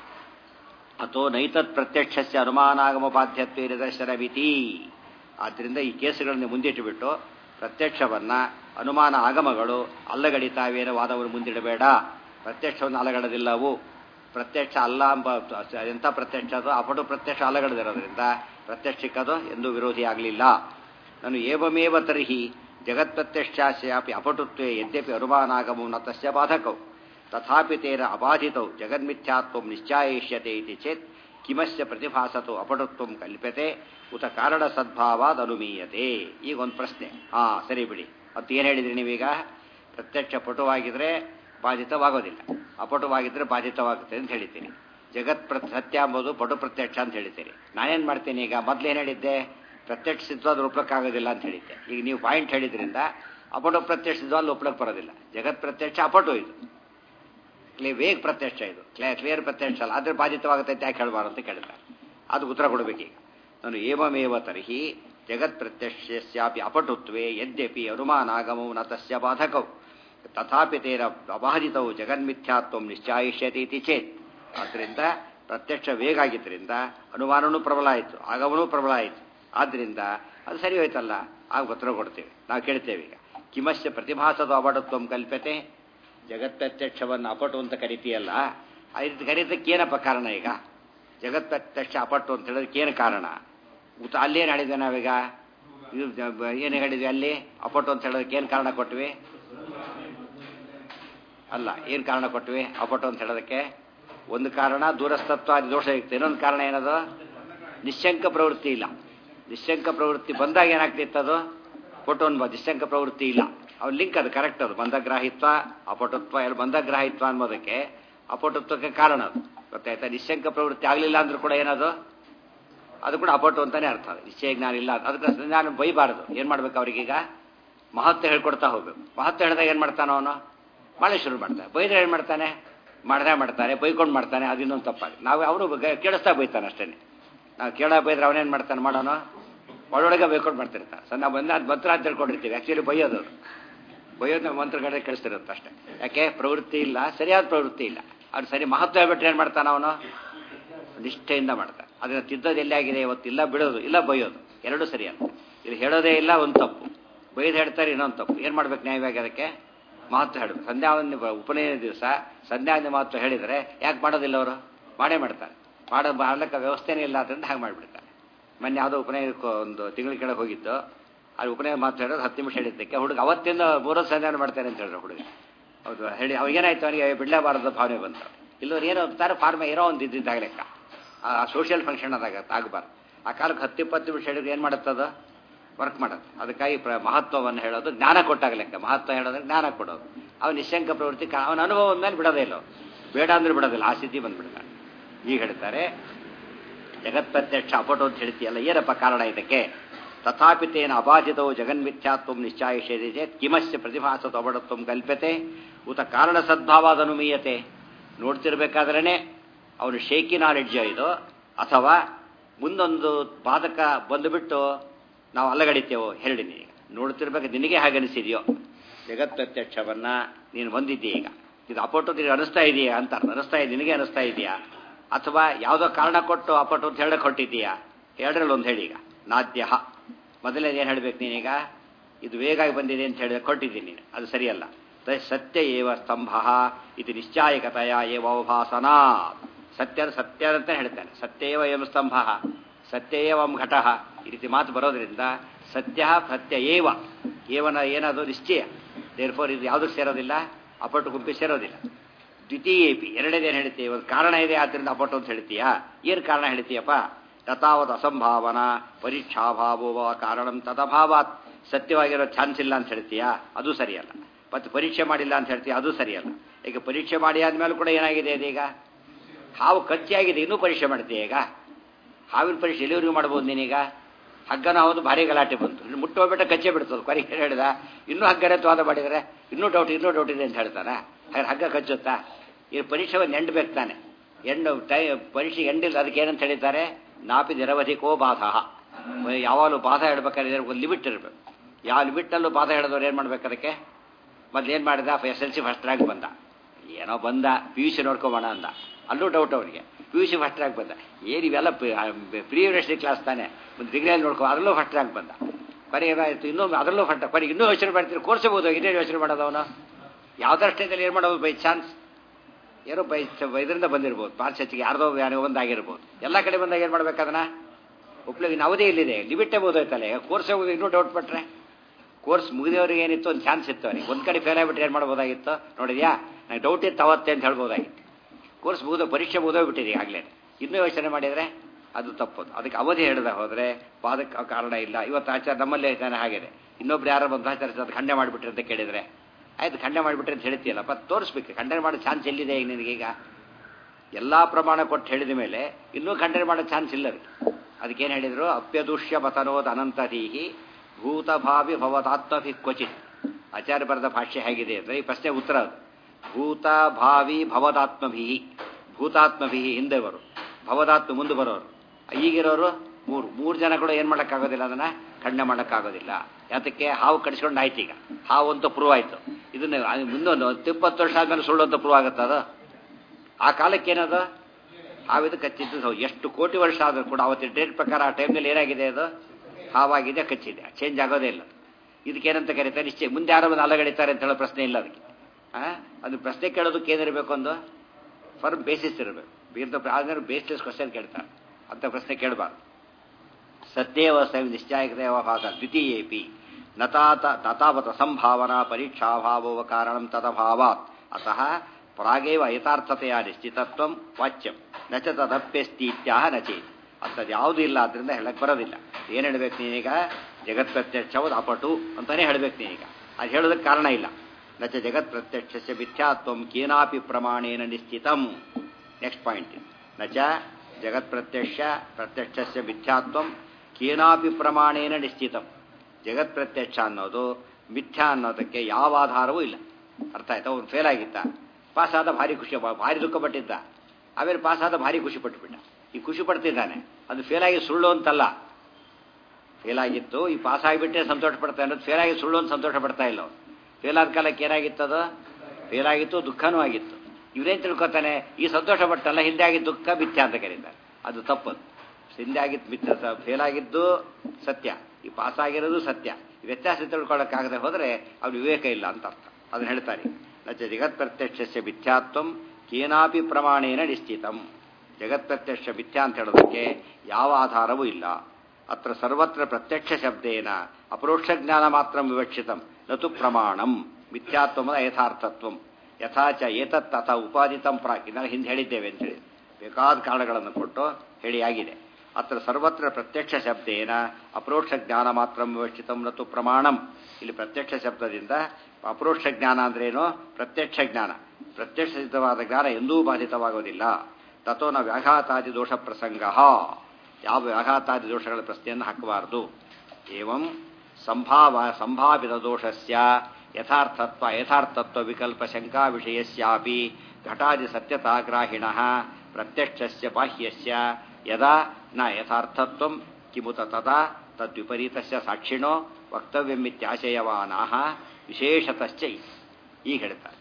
ಅಥೋ ನೈತತ್ ಪ್ರತ್ಯಕ್ಷಸ್ಯ ಅನುಮಾನಾಗಮ ಬಾಧ್ಯತ್ವ ನಿದರ್ಶನ ಮಿತಿ ಆದ್ದರಿಂದ ಈ ಕೇಸುಗಳನ್ನು ಮುಂದಿಟ್ಟುಬಿಟ್ಟು ಪ್ರತ್ಯಕ್ಷವನ್ನ ಅನುಮಾನ ಆಗಮಗಳು ಅಲ್ಲಗಡಿತಾವೇನೋ ವಾದವನ್ನು ಮುಂದಿಡಬೇಡ ಪ್ರತ್ಯಕ್ಷವನ್ನು ಅಲ್ಲಗಡದಿಲ್ಲವು ಪ್ರತ್ಯಕ್ಷ ಅಲ್ಲ ಎಂಬ ಎಂಥ ಪ್ರತ್ಯಕ್ಷ ಅದು ಅಪಟು ಪ್ರತ್ಯಕ್ಷ ಅಲ್ಲಗಡದಿರೋದ್ರಿಂದ ಪ್ರತ್ಯಕ್ಷಕ್ಕದು ಎಂದೂ ವಿರೋಧಿ ಆಗಲಿಲ್ಲ ನಾನು ಏವಮೇವ ತರ್ಹಿ ಜಗತ್ಪ್ರತ್ಯಕ್ಷಾಸ್ಯಾಪಿ ಅಪಟುತ್ವೇ ಯದ್ಯಪಿ ಅನುಮಾನಾಗಮವು ನ ತಸ್ಯ ಬಾಧಕವು ತಥಾಪಿ ತೇನ ಅಬಾಧಿತೌ ಜಗನ್ಮಿಥ್ಯಾತ್ವ ನಿಶ್ಚಾಯಿಷ್ಯತೆ ಇತಿ ಚೇತ್ ಕಿಮಸ್ಯ ಪ್ರತಿಭಾಸತು ಅಪಟುತ್ವ ಕಲ್ಪ್ಯತೆ ಉತ ಕಾರಣ ಸದ್ಭಾವಾದ ಅನುಮೀಯತೆ ಈಗ ಒಂದು ಪ್ರಶ್ನೆ ಹಾ ಸರಿ ಬಿಡಿ ಮತ್ತು ಏನು ಹೇಳಿದ್ರಿ ನೀವೀಗ ಪ್ರತ್ಯಕ್ಷ ಪಟುವಾಗಿದ್ರೆ ಬಾಧಿತವಾಗೋದಿಲ್ಲ ಅಪಟುವಾಗಿದ್ರೆ ಬಾಧಿತವಾಗುತ್ತೆ ಅಂತ ಹೇಳಿದ್ದೀನಿ ಜಗತ್ ಪ್ರ ಸತ್ಯ ಎಂಬುದು ಪಟು ಪ್ರತ್ಯಕ್ಷ ಅಂತ ಹೇಳ್ತೀರಿ ನಾನೇನು ಮಾಡ್ತೀನಿ ಈಗ ಮೊದಲು ಏನು ಹೇಳಿದ್ದೆ ಪ್ರತ್ಯಕ್ಷ ಸಿದ್ಧವಾದ ಒಪ್ಲಕ್ಕಾಗೋದಿಲ್ಲ ಅಂತ ಹೇಳಿದ್ದೆ ಈಗ ನೀವು ಪಾಯಿಂಟ್ ಹೇಳಿದ್ರಿಂದ ಅಪಟು ಪ್ರತ್ಯಕ್ಷ ಸಿದ್ಧವಾದ ಒಪ್ಲಕ್ಕೆ ಬರೋದಿಲ್ಲ ಜಗತ್ ಪ್ರತ್ಯಕ್ಷ ಅಪಟು ಇದು ಕ್ಲಿಯರ್ ವೇಗ್ ಪ್ರತ್ಯಕ್ಷ ಇದು ಕ್ಲಿಯರ್ ಕ್ಲಿಯರ್ ಪ್ರತ್ಯಕ್ಷ ಅಲ್ಲ ಆದರೆ ಬಾಧಿತವಾಗುತ್ತೆ ಅಂತ ಯಾಕೆ ಹೇಳಬಾರ್ದು ಅಂತ ಕೇಳ್ತಾರೆ ಅದು ಉತ್ತರ ಕೊಡಬೇಕೀಗ ನಾನು ಏವಮೇವ ತರ್ಹಿ ಜಗತ್ ಪ್ರತ್ಯಕ್ಷಸ್ಯಾಪಿ ಅಪಟುತ್ವೇ ಯದ್ಯಪಿ ಅನುಮಾನಾಗಮವು ನ ತಸ್ಯ ಬಾಧಕವು ತಥಾಪಿ ತೇನ ಅಬಾಧಿತವು ಜಗನ್ಮಿಥ್ಯಾತ್ವ ನಿಶ್ಚಾಯಿಷ್ಯತೆ ಇತಿ ಚೇತ್ ಆದ್ದರಿಂದ ಪ್ರತ್ಯಕ್ಷ ವೇಗ ಆಗಿದ್ದರಿಂದ ಅನುಮಾನವೂ ಪ್ರಬಲ ಆಯಿತು ಆಗಮನೂ ಪ್ರಬಲ ಆಯಿತು ಆದ್ದರಿಂದ ಅದು ಸರಿ ಹೋಯ್ತಲ್ಲ ಆಗ ಉತ್ತರ ಕೊಡ್ತೇವೆ ನಾವು ಕೇಳ್ತೇವೆ ಈಗ ಕಿಮಸ್ಯ ಪ್ರತಿಭಾಸದ ಅಪಟತ್ವ ಕಲ್ಪತೆ ಜಗತ್ ಪ್ರತ್ಯಕ್ಷವನ್ನು ಅಪಟು ಅಂತ ಕರಿತೀಯಲ್ಲ ಆ ರೀತಿ ಕರೀತಕ್ಕೆ ಏನಪ್ಪ ಕಾರಣ ಈಗ ಜಗತ್ ಪ್ರತ್ಯಕ್ಷ ಅಪಟು ಅಂತ ಹೇಳೋದಕ್ಕೆ ಏನು ಕಾರಣ ಉತ್ತ ಅಲ್ಲೇನು ಹೇಳಿದ್ವಿ ನಾವೀಗ ಇದು ಏನು ಹೇಳಿದ್ವಿ ಅಲ್ಲಿ ಅಪಟು ಅಂತ ಹೇಳೋದಕ್ಕೆ ಏನು ಕಾರಣ ಕೊಟ್ವಿ ಅಲ್ಲ ಏನು ಕಾರಣ ಕೊಟ್ವಿ ಅಪಟು ಅಂತ ಹೇಳೋದಕ್ಕೆ ಒಂದು ಕಾರಣ ದೂರಸ್ತತ್ವ ದೋಷ ಇರುತ್ತೆ ಇನ್ನೊಂದು ಕಾರಣ ಏನದು ನಿಶ್ಶಂಕ ಪ್ರವೃತ್ತಿ ಇಲ್ಲ ನಿಶ್ಶಂಕ ಪ್ರವೃತ್ತಿ ಬಂದಾಗ ಏನಾಗ್ತಿತ್ತು ಅದು ಫೋಟೋ ಅನ್ಬೋದು ನಿಶ್ಶಂಕ ಪ್ರವೃತ್ತಿ ಇಲ್ಲ ಅವ್ರ ಲಿಂಕ್ ಅದು ಕರೆಕ್ಟ್ ಅದು ಬಂಧಗ್ರಾಹಿತ್ವ ಅಪಟುತ್ವ ಎಲ್ಲ ಬಂಧಗ್ರಾಹಿತ್ವ ಅನ್ನೋದಕ್ಕೆ ಅಪಟುತ್ವಕ್ಕೆ ಕಾರಣ ಅದು ಗೊತ್ತಾಯ್ತಾ ನಿಶ್ಶಂಕ ಪ್ರವೃತ್ತಿ ಆಗಲಿಲ್ಲ ಅಂದ್ರೂ ಕೂಡ ಏನದು ಅದು ಕೂಡ ಅಪಟು ಅಂತಾನೆ ಅರ್ಥ ಅದು ನಿಶ್ಚಯ ಜ್ಞಾನ ಇಲ್ಲ ಅದಕ್ಕೆ ನಾನು ಬೈಬಾರದು ಏನು ಮಾಡ್ಬೇಕು ಅವ್ರಿಗೀಗ ಮಹತ್ವ ಹೇಳ್ಕೊಡ್ತಾ ಹೋಗ್ಬೇಕು ಮಹತ್ವ ಹೇಳಿದಾಗ ಏನು ಮಾಡ್ತಾನೋ ಅವನು ಮಾಡೇ ಶುರು ಮಾಡ್ತಾನೆ ಬೈದ್ರೆ ಏನು ಮಾಡ್ತಾನೆ ಮಾಡದೆ ಮಾಡ್ತಾನೆ ಬೈಕೊಂಡು ಮಾಡ್ತಾನೆ ಅದು ಇನ್ನೊಂದು ತಪ್ಪಾಗಿ ನಾವು ಅವನು ಕೇಳಿಸ್ತಾ ಬೈತಾನೆ ಅಷ್ಟೇ ನಾವು ಕೇಳ ಬೈದ್ರೆ ಅವನೇನು ಮಾಡ್ತಾನೆ ಮಾಡೋನು ಒಳೊಳಗೆ ಬೈಕೊಂಡು ಮಾಡ್ತಿರ್ತಾನೆ ಸೊ ನಾವು ಬಂದ ಅದು ಮಂತ್ರ ಅಂತ ತಿಳ್ಕೊಂಡಿರ್ತೀವಿ ಆ್ಯಕ್ಚುಲಿ ಬೈಯೋದು ಅದು ಬೈಯೋದು ನಾವು ಮಂತ್ರಗಳೇ ಕಳಿಸ್ತಿರುತ್ತೆ ಅಷ್ಟೇ ಯಾಕೆ ಪ್ರವೃತ್ತಿ ಇಲ್ಲ ಸರಿಯಾದ ಪ್ರವೃತ್ತಿ ಇಲ್ಲ ಅವ್ನು ಸರಿ ಮಹತ್ವ ಹೇಳ್ಬಿಟ್ರೆ ಏನು ಮಾಡ್ತಾನೆ ಅವನು ನಿಷ್ಠೆಯಿಂದ ಮಾಡ್ತಾನೆ ಅದನ್ನು ತಿದ್ದೋದು ಎಲ್ಲಿ ಆಗಿದೆ ಇವತ್ತು ಇಲ್ಲ ಬಿಡೋದು ಇಲ್ಲ ಬೈಯೋದು ಎರಡೂ ಸರಿಯಲ್ಲ ಇಲ್ಲಿ ಹೇಳೋದೇ ಇಲ್ಲ ಒಂದು ತಪ್ಪು ಬೈದು ಹೇಳ್ತಾರೆ ಇನ್ನೊಂದು ತಪ್ಪು ಏನು ಮಾಡ್ಬೇಕು ನ್ಯಾಯವಾಗಿ ಅದಕ್ಕೆ ಮಹತ್ವ ಹೇಳಬೇಕು ಸಂಧ್ಯಾವಂದಿ ಉಪನಯನ ದಿವಸ ಸಂಧ್ಯಾವಂದಿ ಮಹತ್ವ ಹೇಳಿದರೆ ಯಾಕೆ ಮಾಡೋದಿಲ್ಲ ಅವರು ಮಾಡೇ ಮಾಡ್ತಾರೆ ಮಾಡೋ ಮಾಡ್ಲಿಕ್ಕೆ ವ್ಯವಸ್ಥೆನೇ ಇಲ್ಲ ಅಂತ ಹಾಗೆ ಮಾಡಿಬಿಡ್ತಾರೆ ಮೊನ್ನೆ ಯಾವುದೋ ಉಪನಯನಕ್ಕೆ ಒಂದು ತಿಂಗಳ ಕೆಳಗೆ ಹೋಗಿದ್ದು ಅಲ್ಲಿ ಉಪನಯನ ಮಾತಾಡೋದು ಹತ್ತು ನಿಮಿಷ ಹಿಡಿತಕ್ಕೆ ಹುಡುಗ ಅವತ್ತಿಂದ ಮೂರೋ ಸಂಧಾನ ಮಾಡ್ತಾರೆ ಅಂತ ಹೇಳಿದ್ರು ಹುಡುಗ ಹೌದು ಹೇಳಿ ಅವಾಗೇನಾಯ್ತು ಅವನಿಗೆ ಬಿಡಲೇಬಾರದು ಭಾವನೆ ಬಂತು ಇಲ್ಲವ್ರು ಏನೋ ತರ ಫಾರ್ಮ ಏನೋ ಒಂದು ಇದ್ದಿದ್ದಾಗ ಲೆಕ್ಕ ಆ ಸೋಷಿಯಲ್ ಫಂಕ್ಷನ್ ಅದಾಗ ಆಗಬಾರ್ದು ಆ ಕಾಲಕ್ಕೆ ಹತ್ತು ಇಪ್ಪತ್ತು ನಿಮಿಷ ಹೇಳಿದ್ರೆ ಏನು ಮಾಡುತ್ತದು ವರ್ಕ್ ಮಾಡೋದು ಅದಕ್ಕಾಗಿ ಪ್ರ ಮಹತ್ವವನ್ನು ಹೇಳೋದು ಜ್ಞಾನ ಕೊಟ್ಟಾಗ ಲೆಕ್ಕ ಮಹತ್ವ ಹೇಳೋದ್ರೆ ಜ್ಞಾನ ಕೊಡೋದು ಅವನ ನಿಶಂಕ ಪ್ರವೃತ್ತಿ ಅವನ ಅನುಭವ ಮೇಲೆ ಬಿಡೋದೇ ಇಲ್ಲ ಬೇಡ ಅಂದ್ರೆ ಬಿಡೋದಿಲ್ಲ ಆ ಸ್ಥಿತಿ ಬಂದ್ಬಿಡ್ತಾನೆ ಈಗ ಹೇಳ್ತಾರೆ ಜಗತ್ಪ್ರತ್ಯಕ್ಷ ಅಪಟು ಅಂತ ಹೇಳ್ತೀಯಲ್ಲ ಏನಪ್ಪ ಕಾರಣ ಇದಕ್ಕೆ ತಥಾಪಿ ತೇನ ಅಬಾಧಿತವು ಜಗನ್ಮಿಥ್ಯಾತ್ವ ನಿಶ್ಚಾಯಿಷೇದೆ ಚೇತ್ ಕಿಮಸ್ಯ ಪ್ರತಿಭಾಸತ ಅಬಡತ್ವ ಕಲ್ಪ್ಯತೆ ಉತ ಕಾರಣ ಸದ್ಭಾವಾದನುಮೀಯತೆ ನೋಡ್ತಿರ್ಬೇಕಾದ್ರೇ ಅವನು ಶೇಕಿ ನಾಲೆಡ್ಜ್ ಇದು ಅಥವಾ ಮುಂದೊಂದು ಬಾಧಕ ಬಂದುಬಿಟ್ಟು ನಾವು ಅಲ್ಲಗಡಿತೇವೋ ಹೇಳಿ ನೀನು ನೋಡ್ತಿರ್ಬೇಕು ನಿನಗೆ ಹಾಗೆ ಅನಿಸಿದೆಯೋ ಜಗತ್ ಪ್ರತ್ಯಕ್ಷವನ್ನ ನೀನು ಹೊಂದಿದ್ದೀಯ ಈಗ ಇದು ಅಪಟು ನಿನಗೆ ಅನಿಸ್ತಾ ಇದೆಯಾ ಅಂತ ಅನಿಸ್ತಾ ಇದೆ ನಿನಗೆ ಅನಿಸ್ತಾ ಇದೆಯಾ ಅಥವಾ ಯಾವುದೋ ಕಾರಣ ಕೊಟ್ಟು ಅಪಟು ಅಂತ ಹೇಳಕ್ ಹೊಟ್ಟಿದ್ದೀಯಾ ಎರಡರಲ್ಲಿ ಒಂದು ಹೇಳಿ ಈಗ ನಾದ್ಯ ಮೊದಲನೇದು ಏನು ಹೇಳ್ಬೇಕು ನೀನೀಗ ಇದು ವೇಗಾಗಿ ಬಂದಿದೆ ಅಂತ ಹೇಳಿ ಕೊಟ್ಟಿದ್ದೀನಿ ನೀನು ಅದು ಸರಿಯಲ್ಲ ಸತ್ಯ ಏವ ಸ್ತಂಭ ಇದು ನಿಶ್ಚಾಯಕತೆಯ ಏವ ಅವಭಾಸನಾ ಸತ್ಯ ಸತ್ಯ ಅಂತ ಹೇಳ್ತಾನೆ ಸತ್ಯೇವ ಏವ ಸ್ತಂಭ ಸತ್ಯೇವಂ ಘಟ ಈ ರೀತಿ ಮಾತು ಬರೋದ್ರಿಂದ ಸತ್ಯ ಸತ್ಯ ಏವ ಏವನ ಏನದು ನಿಶ್ಚಯ ದೇರ್ ಫೋರ್ ಇದು ಯಾವುದಕ್ಕೆ ಸೇರೋದಿಲ್ಲ ಅಪಟ್ಟು ಗುಂಪಿ ಸೇರೋದಿಲ್ಲ ದ್ವಿತೀಯೇಪಿ ಎರಡನೇದೇನು ಹೇಳ್ತೀಯ ಒಂದು ಕಾರಣ ಇದೆ ಆದ್ದರಿಂದ ಅಪಟ್ಟು ಅಂತ ಹೇಳ್ತೀಯಾ ಏನು ಕಾರಣ ಹೇಳ್ತೀಯಪ್ಪ ತಥಾವತ್ ಅಸಂಭಾವನ ಪರೀಕ್ಷಾಭಾವೋ ಕಾರಣಂ ತದಭಾವಾತ್ ಸತ್ಯವಾಗಿರೋ ಚಾನ್ಸ್ ಇಲ್ಲ ಅಂತ ಹೇಳ್ತೀಯಾ ಅದು ಸರಿಯಲ್ಲ ಮತ್ತು ಪರೀಕ್ಷೆ ಮಾಡಿಲ್ಲ ಅಂತ ಹೇಳ್ತೀಯ ಅದು ಸರಿಯಲ್ಲ ಈಗ ಪರೀಕ್ಷೆ ಮಾಡಿ ಆದ್ಮೇಲೆ ಕೂಡ ಏನಾಗಿದೆ ಅದೀಗ ಹಾವು ಕಚ್ಚಿಯಾಗಿದೆ ಇನ್ನೂ ಪರೀಕ್ಷೆ ಮಾಡ್ತೀಯ ಈಗ ಹಾವಿನ ಪರೀಕ್ಷೆ ಎಲ್ಲಿವರೆಗೂ ಮಾಡ್ಬೋದು ನೀನೀಗ ಹಗ್ಗನ ಹೌದು ಭಾರಿ ಗಲಾಟೆ ಬಂತು ಮುಟ್ಟೋಗ್ಬಿಟ್ಟ ಕಚ್ಚೆ ಬಿಡ್ತದೆ ಕೊರಿ ಹೇಳಿದ ಇನ್ನೂ ಹಗ್ಗನೇ ವಾದ ಮಾಡಿದರೆ ಇನ್ನೂ ಡೌಟ್ ಇನ್ನೂ ಡೌಟ್ ಇದೆ ಅಂತ ಹೇಳ್ತಾನ ಹಾಗೆ ಹಗ್ಗ ಕಚ್ಚುತ್ತಾ ಈ ಪರೀಕ್ಷೆ ಒಂದು ಎಂಡ್ ಬೇಕು ತಾನೆ ಎಂಡು ಟೈ ಪರೀಕ್ಷೆ ಎಂಡಿಲ್ಲ ಅದಕ್ಕೆ ಏನಂತ ಹೇಳಿದ್ದಾರೆ ನಾಪಿ ನಿರವಧಿಕೋ ಬಾಧ ಯಾವಾಗಲೂ ಬಾಧ ಹೇಳ್ಬೇಕಾದ್ರೆ ಒಂದು ಲಿಮಿಟ್ ಇರಬೇಕು ಯಾವ ಲಿಮಿಟ್ನಲ್ಲೂ ಬಾಧ ಹೇಳಿದವ್ರು ಏನು ಮಾಡ್ಬೇಕು ಅದಕ್ಕೆ ಮೊದ್ಲು ಏನು ಮಾಡಿದ S L C first rank ಬಂದ ಏನೋ ಬಂದ ಪಿ ಯು ಸಿ ನೋಡ್ಕೊಬೋಣ ಅಂದ ಅಲ್ಲೂ ಡೌಟ್ ಅವನಿಗೆ P U C first rank ಬಂದ ಏನು ಇವೆಲ್ಲ ಪ್ರೀ ಯೂನಿವರ್ಸಿಟಿ ಕ್ಲಾಸ್ ತಾನೆ ಒಂದು ಡಿಗ್ರಿಯಲ್ಲಿ ನೋಡ್ಕೊ ಅದರಲ್ಲೂ ಫಸ್ಟ್ ರ್ಯಾಂಕ್ ಬಂದ ಬರೀ ಏನಾಯಿತು ಇನ್ನೂ ಅದರಲ್ಲೂ ಫಸ್ಟ್ ಬರೀ ಇನ್ನೂ ಯೋಚನೆ ಮಾಡ್ತೀರಿ ಕೋರ್ಸಬಹುದು ಇನ್ನೇನು ಯೋಚನೆ ಮಾಡೋದು ಅವನು ಯಾವ್ದಾರ ಸ್ಟೇಜಲ್ಲಿ ಏನು ಮಾಡೋದು ಬೈ ಚಾನ್ಸ್ ಏನೋ ಬೈ ಇದರಿಂದ ಬಂದಿರ್ಬೋದು ಪಾರ್ಸ್ ಹೆಚ್ಚಿಗೆ ಯಾರ್ದೋ ಯಾರೋ ಒಂದಾಗಿರ್ಬೋದು ಎಲ್ಲ ಕಡೆ ಬಂದಾಗ ಏನು ಮಾಡ್ಬೇಕು ಅದನ್ನ ಉಪಯೋಗ ಇನ್ನು ಅವಧಿ ಇಲ್ಲಿದೆ ಲಿಮಿಟೇ ಬೋದೋಯ್ತಲ್ಲ ಕೋರ್ಸ್ ಹೋಗೋದು ಇನ್ನೂ ಡೌಟ್ ಪಟ್ರೆ ಕೋರ್ಸ್ ಮುಗಿದವ್ರಿಗೆ ಏನಿತ್ತು ಒಂದು ಚಾನ್ಸ್ ಇತ್ತು ಅವನಿಗೆ ಒಂದು ಕಡೆ ಫೇಲ್ ಆಗಿಬಿಟ್ಟು ಏನು ಮಾಡ್ಬೋದಾಗಿತ್ತು ನೋಡಿದ್ಯಾ ನಂಗೆ ಡೌಟ್ ಇತ್ತು ಅವತ್ತೇ ಅಂತ ಹೇಳ್ಬೋದಾಗಿತ್ತು ಕೋರ್ಸ್ ಮುಗಿದೋ ಪರೀಕ್ಷೆ ಮುಗಿದೋಗ್ಬಿಟ್ಟಿದೆ ಆಗಲೇ ಇನ್ನೂ ಯೋಚನೆ ಮಾಡಿದರೆ ಅದು ತಪ್ಪದು ಅದಕ್ಕೆ ಅವಧಿ ಹಿಡಿದ ಹೋದರೆ ವಾದಕ್ಕೆ ಕಾರಣ ಇಲ್ಲ ಇವತ್ತು ಆಚಾರ ನಮ್ಮಲ್ಲೇ ಇದ್ದಾನೆ ಹಾಗಿದೆ ಇನ್ನೊಬ್ರು ಯಾರೋ ಬಂದು ಆಚಾರ ಅದು ಖಂಡನೆ ಮಾಡಿಬಿಟ್ರಿ ಅಂತ ಕೇಳಿದರೆ ಆಯ್ತು ಖಂಡನೆ ಮಾಡಿಬಿಟ್ರೆ ಅಂತ ಹೇಳ್ತೀಯಲ್ಲಪ್ಪ ತೋರಿಸ್ಬೇಕು ಖಂಡನೆ ಮಾಡೋ ಚಾನ್ಸ್ ಎಲ್ಲಿದೆ ಈಗ ನಿನಗೀಗ ಎಲ್ಲ ಪ್ರಮಾಣ ಕೊಟ್ಟು ಹೇಳಿದ ಮೇಲೆ ಇನ್ನೂ ಖಂಡನೆ ಮಾಡೋ ಚಾನ್ಸ್ ಇಲ್ಲ ಅದಕ್ಕೇನು ಹೇಳಿದರು ಅಪ್ಯದುಷ್ಯ ಬತನೋದ್ ಅನಂತರೀಹಿ ಭೂತಭಾವಿ ಭವತಾತ್ಮಭಿ ಕ್ವಚಿತ್ ಆಚಾರ್ಯ ಬರೆದ ಭಾಷ್ಯ ಹೇಗಿದೆ ಅಂದರೆ ಈ ಪ್ರಶ್ನೆ ಉತ್ತರ ಅದು ಭೂತ ಭಾವಿ ಭವದಾತ್ಮಭಿ ಭೂತಾತ್ಮಭಿ ಹಿಂದೆ ಬರು ಭವದಾತ್ಮ ಮುಂದೆ ಬರೋರು ಈಗಿರೋರು ಮೂರು ಮೂರು ಜನ ಕೂಡ ಏನು ಮಾಡೋಕ್ಕಾಗೋದಿಲ್ಲ ಅದನ್ನು ಖಂಡನೆ ಮಾಡೋಕ್ಕಾಗೋದಿಲ್ಲ ಯಾತಕ್ಕೆ ಹಾವು ಕಡಿಸ್ಕೊಂಡು ಆಯ್ತು ಈಗ ಹಾವು ಅಂತ ಪ್ರೂವ್ ಆಯಿತು ಇದನ್ನ ಮುಂದೊಂದು ಇಪ್ಪತ್ತು ವರ್ಷ ಆದ್ಮೇಲೆ ಸುಳ್ಳು ಅಂತ ಪ್ರೂವ್ ಆಗುತ್ತೆ ಅದು ಆ ಕಾಲಕ್ಕೆ ಏನದು ಹಾವಿದು ಕಚ್ಚಿದ್ದು ಎಷ್ಟು ಕೋಟಿ ವರ್ಷ ಆದರೂ ಕೂಡ ಅವತ್ತಿನ ಡೇಟ್ ಪ್ರಕಾರ ಆ ಟೈಮ್ನಲ್ಲಿ ಏನಾಗಿದೆ ಅದು ಹಾವಾಗಿದೆ ಕಚ್ಚಿದೆ ಚೇಂಜ್ ಆಗೋದೇ ಇಲ್ಲ ಇದಕ್ಕೇನಂತ ಕರೀತಾರೆ ನಿಶ್ಚಯ ಮುಂದೆ ಯಾರೋ ಒಂದು ಅಲಗಡಿತಾರೆ ಅಂತ ಹೇಳೋ ಪ್ರಶ್ನೆ ಇಲ್ಲ ಅದಕ್ಕೆ ಅದು ಪ್ರಶ್ನೆ ಕೇಳೋದಕ್ಕೆ ಏನಿರಬೇಕು ಒಂದು ಫರ್ಮ್ ಬೇಸಿಸ್ ಇರಬೇಕು ಇಂಥ ಆದ್ಮೇಲೆ ಬೇಸ್ಲೆಸ್ ಕ್ವಶನ್ ಕೇಳ್ತಾರೆ ಅಂತ ಪ್ರಶ್ನೆ ಕೇಳಬಾರ್ದು ಸತ್ಯೇವ ಸ್ವಯಂ ನಿಶ್ಚಾಯಕತೆಯ ಭಾಗ ದ್ವಿತೀಯೇಪಿ ನತಾತ ತಥಾವತ ಸಂಭಾವನಾ ಪರೀಕ್ಷಾಭಾವವ ಕಾರಣಂ ತದಭಾವಾತ್ ಅತಃ ಪ್ರಾಗೇವ ಯಥಾರ್ಥತೆಯ ನಿಶ್ಚಿತತ್ವ ವಾಚ್ಯಂ ನಚ ತದಪ್ಯಸ್ತೀತ್ಯಾಹ ನಚೇತ್ ಅಂಥದ್ದು ಯಾವುದೂ ಇಲ್ಲ ಅದರಿಂದ ಹೇಳಕ್ ಬರೋದಿಲ್ಲ ಏನು ಹೇಳ್ಬೇಕು ನೀನೀಗ ಜಗತ್ ಪ್ರತ್ಯಕ್ಷವಾದ ಅಪಟು ಅಂತಾನೆ ಹೇಳ್ಬೇಕು ನೀನೀಗ ಅದು ಹೇಳೋದಕ್ಕೆ ಕಾರಣ ಇಲ್ಲ ನಚ ಜಗತ್ ಪ್ರತ್ಯಕ್ಷ ಮಿಥ್ಯಾತ್ವ ಕೇನಾಪಿ ಪ್ರಮಾಣೇನ ನಿಶ್ಚಿತಂ ನೆಕ್ಸ್ಟ್ ಪಾಯಿಂಟ್ ನಚ ಜಗತ್ ಪ್ರತ್ಯಕ್ಷ ಪ್ರತ್ಯಕ್ಷ ಮಿಥ್ಯಾತ್ವ ಕೇನಾಪಿ ಪ್ರಮಾಣೇನ ನಿಶ್ಚಿತಂ ಜಗತ್ ಪ್ರತ್ಯಕ್ಷ ಅನ್ನೋದು ಮಿಥ್ಯಾ ಅನ್ನೋದಕ್ಕೆ ಯಾವ ಆಧಾರವೂ ಇಲ್ಲ ಅರ್ಥ ಆಯ್ತಾ ಅವ್ನು ಫೇಲ್ ಆಗಿದ್ದ ಪಾಸ್ ಆದ ಭಾರಿ ಖುಷಿ ಭಾರಿ ದುಃಖ ಪಟ್ಟಿದ್ದ ಆಮೇಲೆ ಪಾಸ್ ಆದ ಭಾರಿ ಖುಷಿ ಪಟ್ಟುಬಿಟ್ಟ ಈ ಖುಷಿ ಪಡ್ತಿದ್ದಾನೆ ಅದು ಫೇಲ್ ಆಗಿ ಸುಳ್ಳು ಅಂತಲ್ಲ ಫೇಲ್ ಆಗಿತ್ತು ಈ ಪಾಸ್ ಆಗಿಬಿಟ್ಟೆ ಸಂತೋಷ ಪಡ್ತಾ ಅನ್ನೋದು ಫೇಲ್ ಆಗಿ ಸುಳ್ಳು ಅಂತ ಸಂತೋಷ ಪಡ್ತಾ ಇಲ್ಲ ಅವನು ಫೇಲ್ ಆದ ಕಾಲಕ್ಕೆ ಏನಾಗಿತ್ತು ಅದು ಫೇಲ್ ಆಗಿತ್ತು ದುಃಖನೂ ಆಗಿತ್ತು ಇವರೇನು ತಿಳ್ಕೊತಾನೆ ಈ ಸಂತೋಷ ಪಟ್ಟಲ್ಲ ಹಿಂದೆ ಆಗಿದ್ದ ದುಃಖ ಮಿಥ್ಯ ಅಂತ ಕರೀತಾರೆ ಅದು ತಪ್ಪದು ಹಿಂದೆ ಆಗಿದ್ದು ಮಿಥ್ಯ ಫೇಲ್ ಆಗಿದ್ದು ಸತ್ಯ ಈ ಪಾಸ್ ಆಗಿರೋದು ಸತ್ಯ ವ್ಯತ್ಯಾಸ ತಿಳ್ಕೊಳ್ಳೋಕ್ಕಾಗದೆ ಹೋದರೆ ಅವ್ರು ವಿವೇಕ ಇಲ್ಲ ಅಂತ ಅರ್ಥ ಅದನ್ನ ಹೇಳ್ತಾರೆ ನಚ ಜಗತ್ ಪ್ರತ್ಯಕ್ಷ ಮಿಥ್ಯಾತ್ವ ಕೇನಾಪಿ ಪ್ರಮಾಣೇನ ನಿಶ್ಚಿತಂ ಜಗತ್ಪ್ರತ್ಯಕ್ಷ ಮಿಥ್ಯಾ ಅಂತ ಹೇಳೋದಕ್ಕೆ ಯಾವ ಆಧಾರವೂ ಇಲ್ಲ ಅತ್ರ ಸರ್ವತ್ರ ಪ್ರತ್ಯಕ್ಷ ಶಬ್ದೇನ ಅಪರೋಕ್ಷ ಜ್ಞಾನ ಮಾತ್ರ ವಿವಕ್ಷಿತಂ ನತು ಪ್ರಮಾಣಂ ಮಿಥ್ಯಾತ್ವಮದ ಯಥಾರ್ಥತ್ವಂ ಯಥಾಚ ಏತತ್ ತಥಾ ಉಪಾದಿತಂ ಪ್ರಾಕ್ ಇದನ್ನು ಹಿಂದೆ ಹೇಳಿದ್ದೇವೆ ಅಂತೇಳಿ ಬೇಕಾದ ಕಾರಣಗಳನ್ನು ಕೊಟ್ಟು ಹೇಳಿಯಾಗಿದೆ ಅತ್ರ ಸರ್ವತ್ರ ಪ್ರತ್ಯಕ್ಷ ಶಬ್ದೇನ ಅಪರೋಕ್ಷ ಜ್ಞಾನ ಮಾತ್ರ ವಿವಕ್ಷಿತಂ ನತು ಪ್ರಮಾಣಂ ಇಲ್ಲಿ ಪ್ರತ್ಯಕ್ಷ ಶಬ್ದದಿಂದ ಅಪರೋಕ್ಷ ಜ್ಞಾನ ಅಂದ್ರೇನು ಪ್ರತ್ಯಕ್ಷ ಜ್ಞಾನ ಪ್ರತ್ಯಕ್ಷ ಸಿದ್ಧವಾದ ಜ್ಞಾನ ಎಂದೂ ಬಾಧಿತವಾಗುವುದಿಲ್ಲ ತಥೋ ನ ವ್ಯಾಘಾತಾದಿ ದೋಷ ಪ್ರಸಂಗ ಯಾವ ವ್ಯಾಘಾತಾದಿ ದೋಷಗಳ ಪ್ರಶ್ನೆಯನ್ನು ಹಾಕಬಾರದು ಏವಂ ಸಂಭಾವ ಸಂಭಾವಿತ ದೋಷಸ್ಯ ಯಥಾರ್ಥತ್ವ ಯಥಾರ್ಥತ್ವ ವಿಕಲ್ಪ ಶಂಕಾ ವಿಷಯಸ್ಯಾಪಿ ಘಟಾದಿ ಸತ್ಯತಾಗ್ರಾಹಿಣ ಪ್ರತ್ಯಕ್ಷಸ್ಯ ಬಾಹ್ಯಸ್ಯ ಯದಾ ನ ಯಥಾರ್ಥತ್ವಂ ಕಿಮುತ ತದಾ ತದ್ವಿಪರೀತಸ್ಯ ಸಾಕ್ಷಿಣೋ ವಕ್ತವ್ಯಮಿತ್ಯಾಶಯವಾನಾಹ ವಿಶೇಷತಶ್ಚ ಈಗ ಹೇಳ್ತಾರೆ